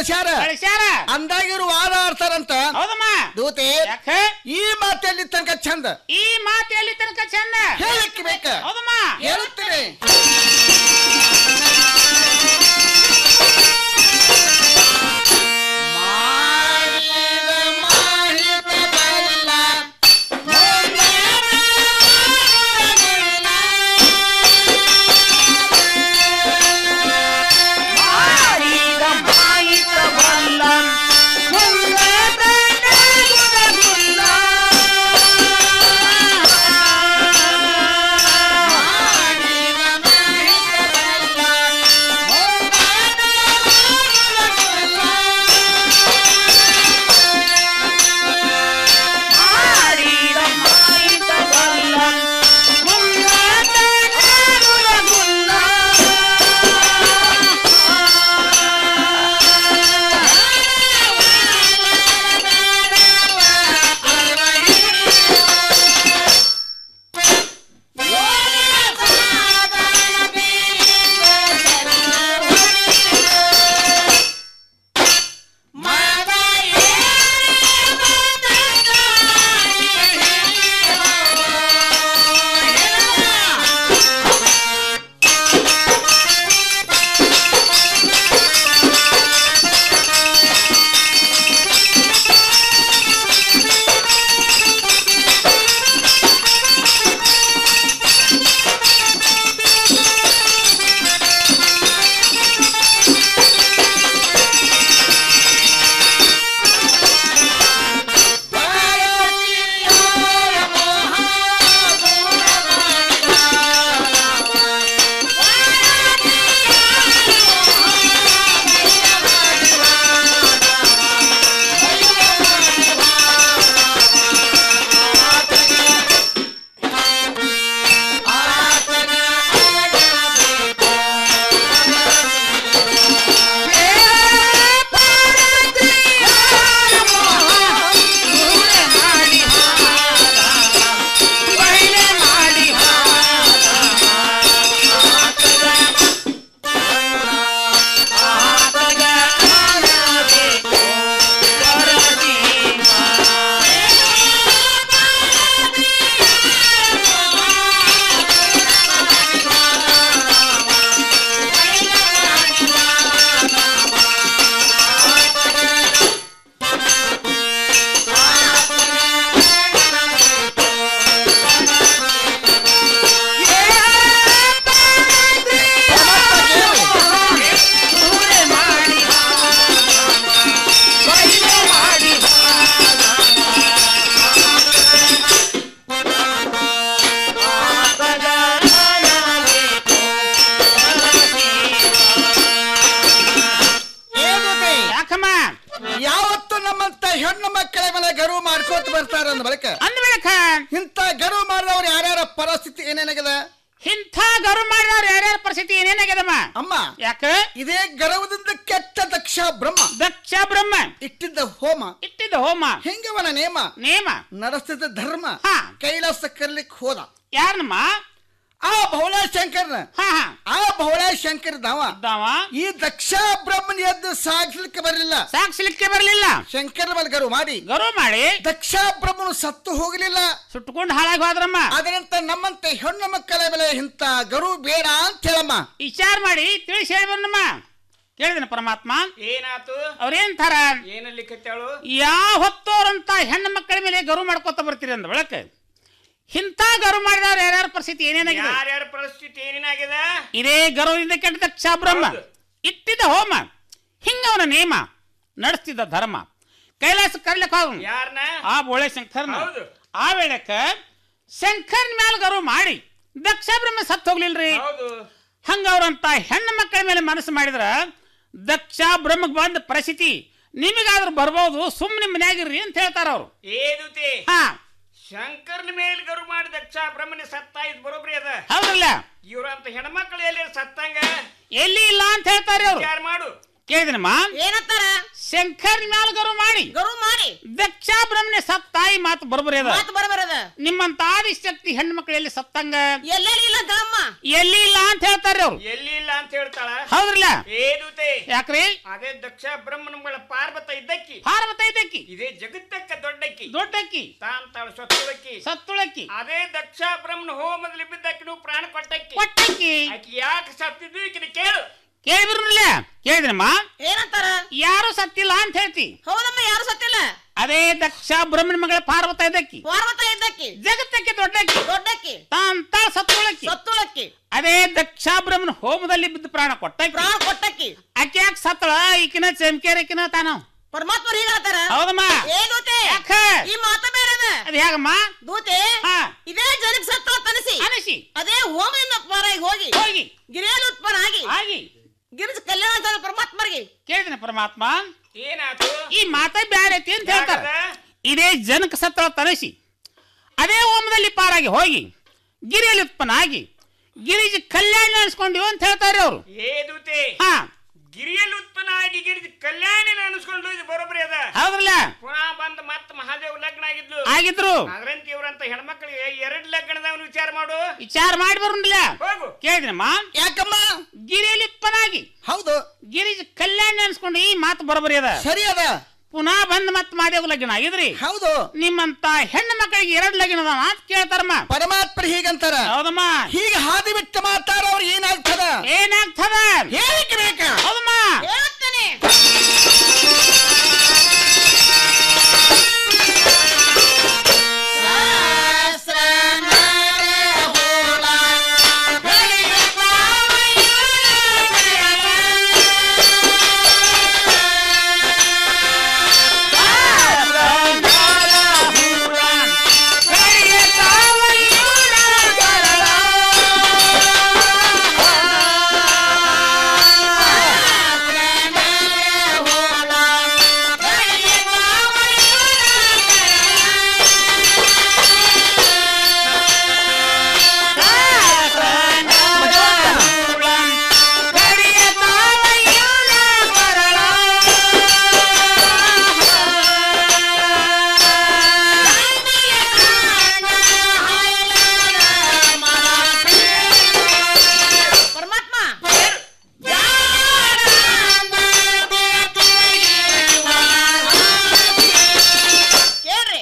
ಕಳಿಸ್ಯಾರ ಕಳಿಸ್ಯಾರ. ಅಂದಾಗಿರು ವಾದ ಆಡ್ತಾರಂತ ಹೌದಮ್ಮ ದೂತೆ ಈ ಮಾತೆಲ್ಲಿ ತನಕ ಚಂದ ಈ ಮಾತು ಎಲ್ಲಿ ತನಕ ಚಂದ ಹೇಳಕ್ಕೆ ಬೇಕ ಹೌದಮ್ಮ ಹೇಳುತ್ತೇನೆ ಯಾಕಮ್ಮ ಯಾವತ್ತು ನಮ್ಮಂತ ಹೆಣ್ಣು ಮಕ್ಕಳ ಮೇಲೆ ಗರ್ವ ಮಾಡ್ಕೋತ ಬರ್ತಾರ ಅಂದ ಬಳಿಕ ಅಂದ ಬಳಿಕ ಇಂತ ಗರ್ವ ಮಾಡಿದವ್ರು ಯಾರ್ಯಾರ ಪರಿಸ್ಥಿತಿ ಏನೇನಾಗಿದೆ ಇಂಥ ಗರು ಮಾಡಿದವ್ರು ಯಾರ್ಯಾರ ಪರಿಸ್ಥಿತಿ ಏನೇನಾಗ್ಯದಮ್ಮ ಅಮ್ಮ ಯಾಕ ಇದೇ ಗರ್ವದಿಂದ ಕೆಟ್ಟ ದಕ್ಷ ಬ್ರಹ್ಮ ದಕ್ಷ ಬ್ರಹ್ಮ ಇಟ್ಟಿದ್ದ ಹೋಮ ಇಟ್ಟಿದ್ದ ಹೋಮ ಹೆಂಗವನ ನೇಮ ನೇಮ ನಡೆಸ್ತಿದ್ದ ಧರ್ಮ ಕೈಲಾಸ ಕರ್ಲಿಕ್ ಹೋದ ಯಾರನಮ್ಮ ಆ ಭೌಳ ಶಂಕರ್ನ ಆ ಭೌಳ ಶಂಕರ್ ದಾವ ಈ ದಕ್ಷ ಬ್ರಹ್ಮನ ಎದ್ದು ಸಾಗಿಸ್ಲಿಕ್ಕೆ ಬರಲಿಲ್ಲ ಸಾಗಿಸ್ಲಿಕ್ಕೆ ಬರಲಿಲ್ಲ ಶಂಕರ್ ಮೇಲೆ ಗರು ಮಾಡಿ ಗರು ಮಾಡಿ ದಕ್ಷ ಬ್ರಹ್ಮನು ಸತ್ತು ಹೋಗಲಿಲ್ಲ ಸುಟ್ಟುಕೊಂಡು ಹಾಳಾಗಿ ಹೋದ್ರಮ್ಮ ಅದರಂತ ನಮ್ಮಂತೆ ಹೆಣ್ಣು ಮಕ್ಕಳ ಮೇಲೆ ಇಂತ ಗರು ಬೇಡ ಅಂತ ಹೇಳಮ್ಮ ವಿಚಾರ ಮಾಡಿ ತಿಳಿಸಿ ಹೇಳಿ ಬನ್ನಮ್ಮ ಕೇಳಿದನ ಪರಮಾತ್ಮ ಏನಾತು ಅವ್ರೇಂತಾರ ಏನಲ್ಲಿ ಕತ್ತಾಳು ಯಾವ ಹೊತ್ತೋರಂತ ಹೆಣ್ಣು ಮಕ್ಕಳ ಮೇಲೆ ಗರು ಮಾಡ್ಕೊತ ಬರ್ತೀರಿ ಅಂದ ಬೆಳಕ ಇಂಥ ಗರು ಮಾಡಿದವ್ರು ಯಾರ್ಯಾರ ಪರಿಸ್ಥಿತಿ ಏನೇನಾಗಿದೆ ಯಾರ್ಯಾರ ಪರಿಸ್ಥಿತಿ ಏನೇನಾಗಿದೆ ಇದೇ ಗರ್ವದಿಂದ ಕೆಟ್ಟ ದಕ್ಷ ಬ್ರಹ್ಮ ಇಟ್ಟಿದ್ದ ಹೋಮ ಹಿಂಗವನ ನೇಮ ನಡೆಸ್ತಿದ್ದ ಧರ್ಮ ಕೈಲಾಸ ಕರ್ಲಿಕ್ಕೆ ಹೋಗ ಯಾರನ್ನ ಆ ಬೋಳೆ ಶಂಕರ್ನ ಆ ವೇಳಕ್ಕ ಶಂಕರ್ನ ಮ್ಯಾಲ ಗರು ಮಾಡಿ ದಕ್ಷ ಬ್ರಹ್ಮ ಸತ್ತು ಹೋಗ್ಲಿಲ್ರಿ ಹಂಗ ಅವ್ರಂತ ಹೆಣ್ಣು ಮಕ್ಕಳ ಮೇಲೆ ಮನಸ್ಸು ಮಾಡಿದ್ರ ದಕ್ಷ ಬ್ರಹ್ಮಗ್ ಬಂದ ಪರಿಸ್ಥಿತಿ ನಿಮಗಾದ್ರೂ ಬರ್ಬೋದು ಸುಮ್ಮನೆ ಮನ್ಯಾಗಿರ್ರಿ ಅಂತ ಹೇಳ್ತಾರ ಅವ್ರು ಏದುತಿ ಹಾ ಶಂಕರ್ನ ಮೇಲೆ ಗರು ಮಾಡಿ ದಕ್ಷ ಬ್ರಹ್ಮನ ಸತ್ತ ಇದ್ ಬರೋಬ್ರಿ ಅದ ಹೌದಲ್ಲ ಇವ್ರಂತ ಹೆಣ್ಮಕ್ಳು ಎಲ್ಲಿ ಸತ್ತಂಗ ಎಲ್ಲಿ ಇಲ್ಲ ಅಂತ ಹೇಳ್ತಾರೆ ಅವ್ರು ವಿಚಾರ ಮಾಡು ಕೇಳಿದನಮ್ಮ ಏನಂತಾರ ಶಂಕರ್ ಮ್ಯಾಲ ಗರು ಮಾಡಿ ಗರು ಮಾಡಿ ದಕ್ಷ ಬ್ರಹ್ಮನೆ ಸತ್ತ ತಾಯಿ ಮಾತು ಬರಬರಿ ಅದ ಮಾತು ಬರಬರದ ನಿಮ್ಮಂತ ಆದಿಶಕ್ತಿ ಹೆಣ್ಣು ಮಕ್ಕಳು ಎಲ್ಲಿ ಸತ್ತಂಗ ಎಲ್ಲೆಲ್ಲಿ ಇಲ್ಲ ಅಮ್ಮ ಎಲ್ಲಿ ಇಲ್ಲ ಅಂತ ಹೇಳ್ತಾರೆ ಅವ್ರು ಎಲ್ಲಿ ಇಲ್ಲ ಅಂತ ಹೇಳ್ತಾಳ ಹೌದ್ರಲ್ಲ ಏದುತೆ ಯಾಕ್ರಿ ಅದೇ ದಕ್ಷ ಬ್ರಹ್ಮನಗಳ ಪಾರ್ವತ ಇದ್ದಕ್ಕಿ ಪಾರ್ವತ ಇದ್ದಕ್ಕಿ ಇದೇ ಜಗತ್ತಕ್ಕ ದೊಡ್ಡಕ್ಕಿ ದೊಡ್ಡಕ್ಕಿ ತಾಂತಾಳು ಸತ್ತುಳಕ್ಕಿ ಸತ್ತುಳಕ್ಕಿ ಅದೇ ದಕ್ಷ ಬ್ರಹ್ಮನ ಹೋಮದಲ್ಲಿ ಬಿದ್ದಕ್ಕಿ ನೀವು ಪ್ರಾಣ ಕೊಟ್ಟಕ್ಕಿ ಕೊಟ್ಟಕ್ಕಿ ಆಕಿ ಯಾಕೆ ಸತ್ತಿದ್ದು ಈಕಿನ ಕೇಳು ಕೇಳಿದ್ರಲ್ಲ ಕೇಳಿದ್ರಮ್ಮ ಏನಂತಾರ ಯಾರು ಸತ್ತಿಲ್ಲ ಅಂತ ಹೇಳ್ತಿ ಹೌದಮ್ಮ ಯಾರು ಸತ್ತಿಲ್ಲ ಅದೇ ದಕ್ಷ ಬ್ರಹ್ಮನ ಮಗಳ ಪಾರ್ವತ ಇದ್ದಕ್ಕಿ ಪಾರ್ವತ ಇದ್ದಕ್ಕಿ ಜಗತ್ತಕ್ಕೆ ದೊಡ್ಡಕ್ಕಿ ದೊಡ್ಡಕ್ಕಿ ತಾಂತ ಸತ್ತುಳಕ್ಕಿ ಸತ್ತುಳಕ್ಕಿ ಅದೇ ದಕ್ಷ ಬ್ರಹ್ಮನ ಹೋಮದಲ್ಲಿ ಬಿದ್ದು ಪ್ರಾಣ ಕೊಟ್ಟಕ್ಕಿ ಪ್ರಾಣ ಕೊಟ್ಟಕ್ಕಿ ಆಕೆ ಯಾಕೆ ಸತ್ತಳ ಈಕಿನ ಚಮಕೇರಕಿನ ತಾನ ಪರಮಾತ್ಮ ಹೀಗ ಹೇಳ್ತಾರ ಹೌದಮ್ಮ ಏ ದೂತೆ ಯಾಕ? ಈ ಮಾತ ಬೇರೆ ಅದ ಅದ್ ಹೇಗಮ್ಮ ದೂತೆ ಹಾ. ಇದೇ ಜನಕ್ಕೆ ಸತ್ತ ತನಸಿ ಅನಿಸಿ ಅದೇ ಹೋಮದಿಂದ ಪಾರಾಗಿ ಹೋಗಿ ಹೋಗಿ ಗಿರಿಯಲ್ಲಿ ಉತ್ಪನ್ನ ಆಗಿ ಆಗಿ ಗಿರಿಜ ಕಲ್ಯಾಣ ಆಗ್ತದೆ ಪರಮಾತ್ಮರಿಗೆ ಕೇಳಿದ್ರೆ ಪರಮಾತ್ಮ ಏನಾತು ಈ ಮಾತ ಬ್ಯಾರೆ ಐತಿ ಅಂತ ಹೇಳ್ತಾರ ಇದೇ ಜನಕ ಸತ್ತಳ ತನಸಿ ಅದೇ ಹೋಮದಲ್ಲಿ ಪಾರಾಗಿ ಹೋಗಿ ಗಿರಿಯಲ್ಲಿ ಉತ್ಪನ್ನ ಆಗಿ ಗಿರಿಜ ಕಲ್ಯಾಣ ಅನ್ಸ್ಕೊಂಡಿವ್ ಅಂತ ಹೇಳ್ತಾರೆ ಅವರು ಏದುತೆ ಹಾ ಗಿರಿಯಲ್ಲಿ ಉತ್ಪನ್ನ ಆಗಿ ಗಿರಿ ಕಲ್ಯಾಣಿನ ಅನಿಸ್ಕೊಂಡು ಇದು ಬರೋಬ್ಬರಿ ಅದ ಹೌದ್ರಲ್ಲ ಪುನಃ ಬಂದ ಮತ್ತ ಮಹಾದೇವ್ ಲಗ್ನ ಆಗಿದ್ಲು ಆಗಿದ್ರು ಅದ್ರಂತ ಇವ್ರಂತ ಹೆಣ್ಮಕ್ಳಿಗೆ ಎರಡ್ ಲಗ್ನದವನು ವಿಚಾರ ಮಾಡು ವಿಚಾರ ಮಾಡಿ ಬರೋಣ ಹೋಗು ಕೇಳಿದ್ರಮ್ಮ ಯಾಕಮ್ಮ ಗಿರಿಯಲ್ಲಿ ಉತ್ಪನ್ನಾಗಿ ಹೌದು ಗಿರಿಜ ಕಲ್ಯಾಣ ಅನ್ಸ್ಕೊಂಡು ಈ ಮಾತು ಬರೋಬ್ಬರಿ ಅದ ಸರಿ ಅದ ಪುನಃ ಬಂದ್ ಮತ್ ಮಾದೇವ್ ಲಗ್ನ ಆಗಿದ್ರಿ ಹೌದು ನಿಮ್ಮಂತ ಹೆಣ್ಣು ಮಕ್ಕಳಿಗೆ ಎರಡ್ ಲಗ್ನ ಅದಾವ ಅಂತ ಕೇಳ್ತಾರಮ್ಮ ಪರಮಾತ್ಮ ಹೀಗಂತಾರ ಹೌದಮ್ಮ ಹೀಗೆ ಹಾದಿ ಬಿಟ್ಟು ಮಾತಾಡ ಅವ್ರು ಏನಾಗ್ತದ ಏನಾಗ್ತದ ಹೇಳಿಕೆ ಬೇಕಾ ಹೌದಮ್ಮ ಹೇಳ್ತಾನೆ ಪರಮಾತ್ಮ ಕೇಳ್ರಿ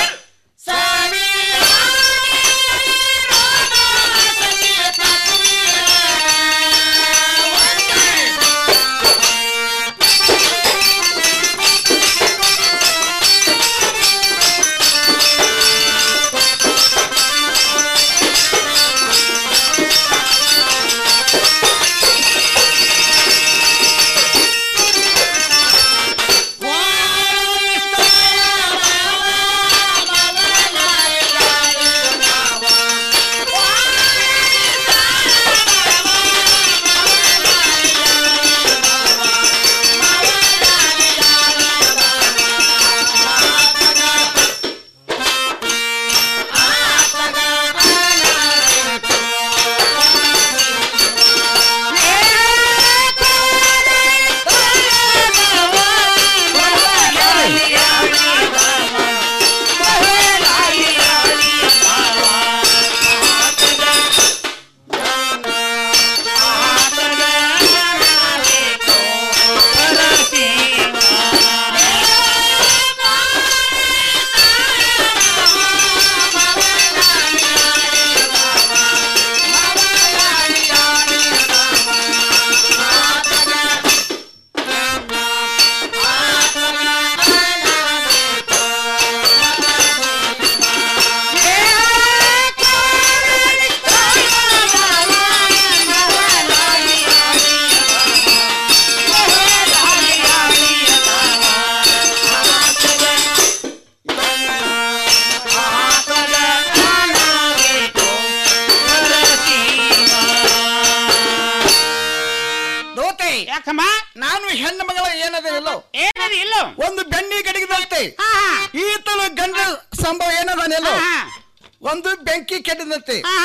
ದೋತೆ ಯಾಕಮ್ಮ ನಾನು ಹೆಣ್ಣು ಮಗಳ ಏನದ ಇಲ್ಲೋ ಏನದ ಇಲ್ಲೋ ಒಂದು ಬೆಣ್ಣಿ ಗಡಿಗದಂತೆ ಈತನ ಗಂಡ ಸಂಭವ ಏನದ ಎಲ್ಲೋ ಒಂದು ಬೆಂಕಿ ಕೆಟ್ಟದಂತೆ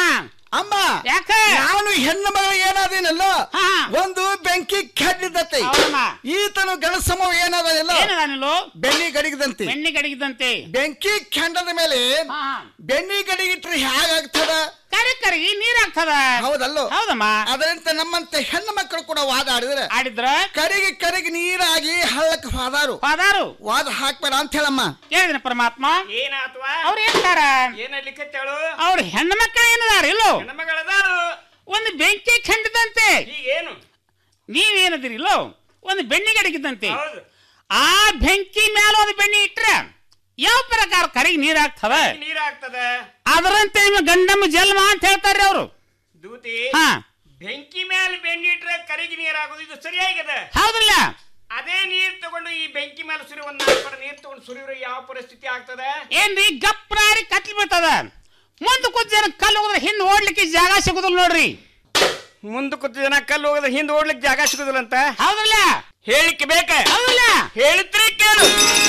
ಅಮ್ಮ ಯಾಕ ನಾನು ಹೆಣ್ಣು ಮಗಳು ಏನಾದೇನಲ್ಲ ಒಂದು ಬೆಂಕಿ ಕೆಡ್ಲಿದ್ದತ್ತೆ ಈತನು ಗಣಸಮ ಏನಾದನಿಲ್ಲ ಏನದಾನಿಲ್ಲೋ ಬೆನ್ನಿ ಗಡಿಗದಂತೆ ಬೆಣ್ಣೆ ಗಡಿಗಿದಂತೆ ಬೆಂಕಿ ಕೆಂಡದ ಮೇಲೆ ಬೆನ್ನಿ ಗಡಿಗಿಟ್ರೆ ಹೇಗಾಗ್ತದ ಕರಿ ಕರಗಿ ನೀರ್ ಆಗ್ತದ ಹೌದಲ್ಲೋ ಹೌದಮ್ಮ ಅದರಂತೆ ನಮ್ಮಂತ ಹೆಣ್ಣು ಮಕ್ಕಳು ಕೂಡ ವಾದ ಆಡಿದ್ರೆ ಆಡಿದ್ರ ಕರಿಗೆ ಕರಿಗೆ ನೀರಾಗಿ ಹಳ್ಳಕ್ಕೆ ಹೋದಾರು ಹೋದಾರು ವಾದ ಹಾಕ್ಬೇಡ ಅಂತ ಹೇಳಮ್ಮ ಹೇಳಿದ ಪರಮಾತ್ಮ ಏನಾತ್ವಾ ಅವ್ರು ಹೇಳ್ತಾರ ಏನಲ್ಲಿಕತ್ತೇಳು ಅವ್ರ ಹೆಣ್ಣು ಮಕ್ಕಳು ಏನದಾರ ಇಲ್ಲೋ ಹೆಣ್ಮಗಳದಾರು ಒಂದು ಬೆಂಕಿ ಖಂಡಿದಂತೆ ಈಗೇನು ನೀವೇನದಿರಿ ಇಲ್ಲೋ ಒಂದು ಬೆಣ್ಣೆ ಗಡಿಗಿದ್ದಂತೆ ಹೌದು ಆ ಬೆಂಕಿ ಮೇಲೆ ಒಂದು ಬೆಣ್ಣೆ ಇಟ್ರೆ ಯಾವ ಪ್ರಕಾರ ಕರಿಗೆ ನೀರ್ ಆಗ್ತದ ನೀರಾಗ್ತದ ಅದರಂತೆ ನಿಮ್ಮ ಗಂಡಮ್ಮ ಜನ್ಮ ಅಂತ ಹೇಳ್ತಾರ್ರಿ ಅವರು ದೂತಿ ಹಾ ಬೆಂಕಿ ಮೇಲೆ ಬೆಂಡಿಟ್ರೆ ಕರಿಗೆ ನೀರಾಗೋದು ಇದು ಸರಿಯಾಗಿದೆ ಹೌದಲ್ಲ ಅದೇ ನೀರ್ ತಗೊಂಡು ಈ ಬೆಂಕಿ ಮೇಲೆ ಸುರಿ ಒಂದ್ ನಾಲ್ಕು ಪಡ ನೀರ್ ತಗೊಂಡು ಸುರಿದ್ರೆ ಯಾವ ಪರಿಸ್ಥಿತಿ ಆಗ್ತದೆ ಏನ್ರಿ ಗಪ್ರಾರಿ ಕತ್ಲಿ ಬೀಳ್ತದ ಮುಂದೆ ಕೂತ್ ಜನ ಕಲ್ಲು ಹೋದ್ರೆ ಹಿಂದೆ ಓಡ್ಲಿಕ್ಕೆ ಜಾಗ ಸಿಗುದಿಲ್ಲ ನೋಡ್ರಿ ಮುಂದೆ ಕೂತ ಜನ ಕಲ್ಲು ಹೋಗದ ಹಿಂದೆ ಓಡ್ಲಿಕ್ಕೆ ಜಾಗ ಸಿಗುದಿಲ್ಲ ಅಂತ ಹೌದಲ್ಲ ಹೇಳಿಕ್ಕೆ ಬೇಕ ಹೌದಲ್ಲ ಹೇಳಿದ್ರೆ ಕೇಳು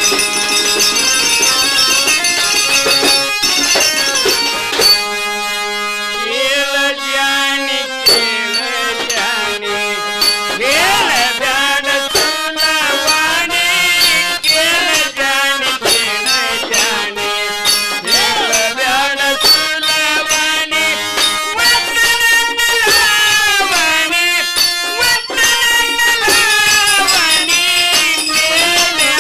ಕೇಳ ಜಾಣಿ ಕೇಳ ಜಾಣಿ ಕೇಳ ಬ್ಯಾಡ ಸುಲವಾಣಿ ಕೇಳ ಜಾಣಿ ಕೇಳ ಜಾಣಿ ಕೇಳ ಬ್ಯಾಡ ಸುಲವಾಣಿ ಒತ್ತಡಂಗಲವಾಣಿ ಒತ್ತಡಂಗಲವಾಣಿ ಕೇಳ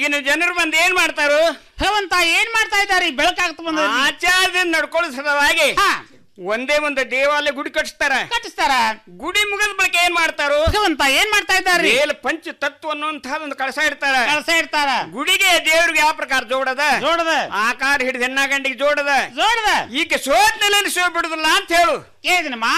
ಈಗಿನ ಜನರು ಬಂದು ಏನ್ ಮಾಡ್ತಾರು ಭಗವಂತ ಏನ್ ಮಾಡ್ತಾ ಇದ್ದಾರೆ ಈ ಬೆಳಕಾಗ್ತಾ ಬಂದ ಆಚಾರದಿಂದ ನಡ್ಕೊಳ್ಳೋ ಸಲುವಾಗಿ ಒಂದೇ ಒಂದು ದೇವಾಲಯ ಗುಡಿ ಕಟ್ಟಿಸ್ತಾರ ಕಟ್ಟಿಸ್ತಾರ ಗುಡಿ ಮುಗಿದ ಬಳಿಕ ಏನ್ ಮಾಡ್ತಾರು ಭಗವಂತ ಏನ್ ಮಾಡ್ತಾ ಇದ್ದಾರೆ ಮೇಲ್ ಪಂಚ ತತ್ವ ಅನ್ನುವಂತಹ ಒಂದು ಕಳಸ ಇಡ್ತಾರ ಕಳಸ ಇಡ್ತಾರ ಗುಡಿಗೆ ದೇವ್ರಿಗೆ ಯಾವ ಪ್ರಕಾರ ಜೋಡದ ಜೋಡದ ಆಕಾರ ಹಿಡಿದ ಹೆಣ್ಣ ಗಂಡಿಗೆ ಜೋಡದ ಜೋಡದ ಈಗ ಸೋತ್ನೆಲೆ ಸೋ ಬಿಡುದಿಲ್ಲ ಅಂತ ಹೇಳು ಕೇಳಿದಿನಮ್ಮ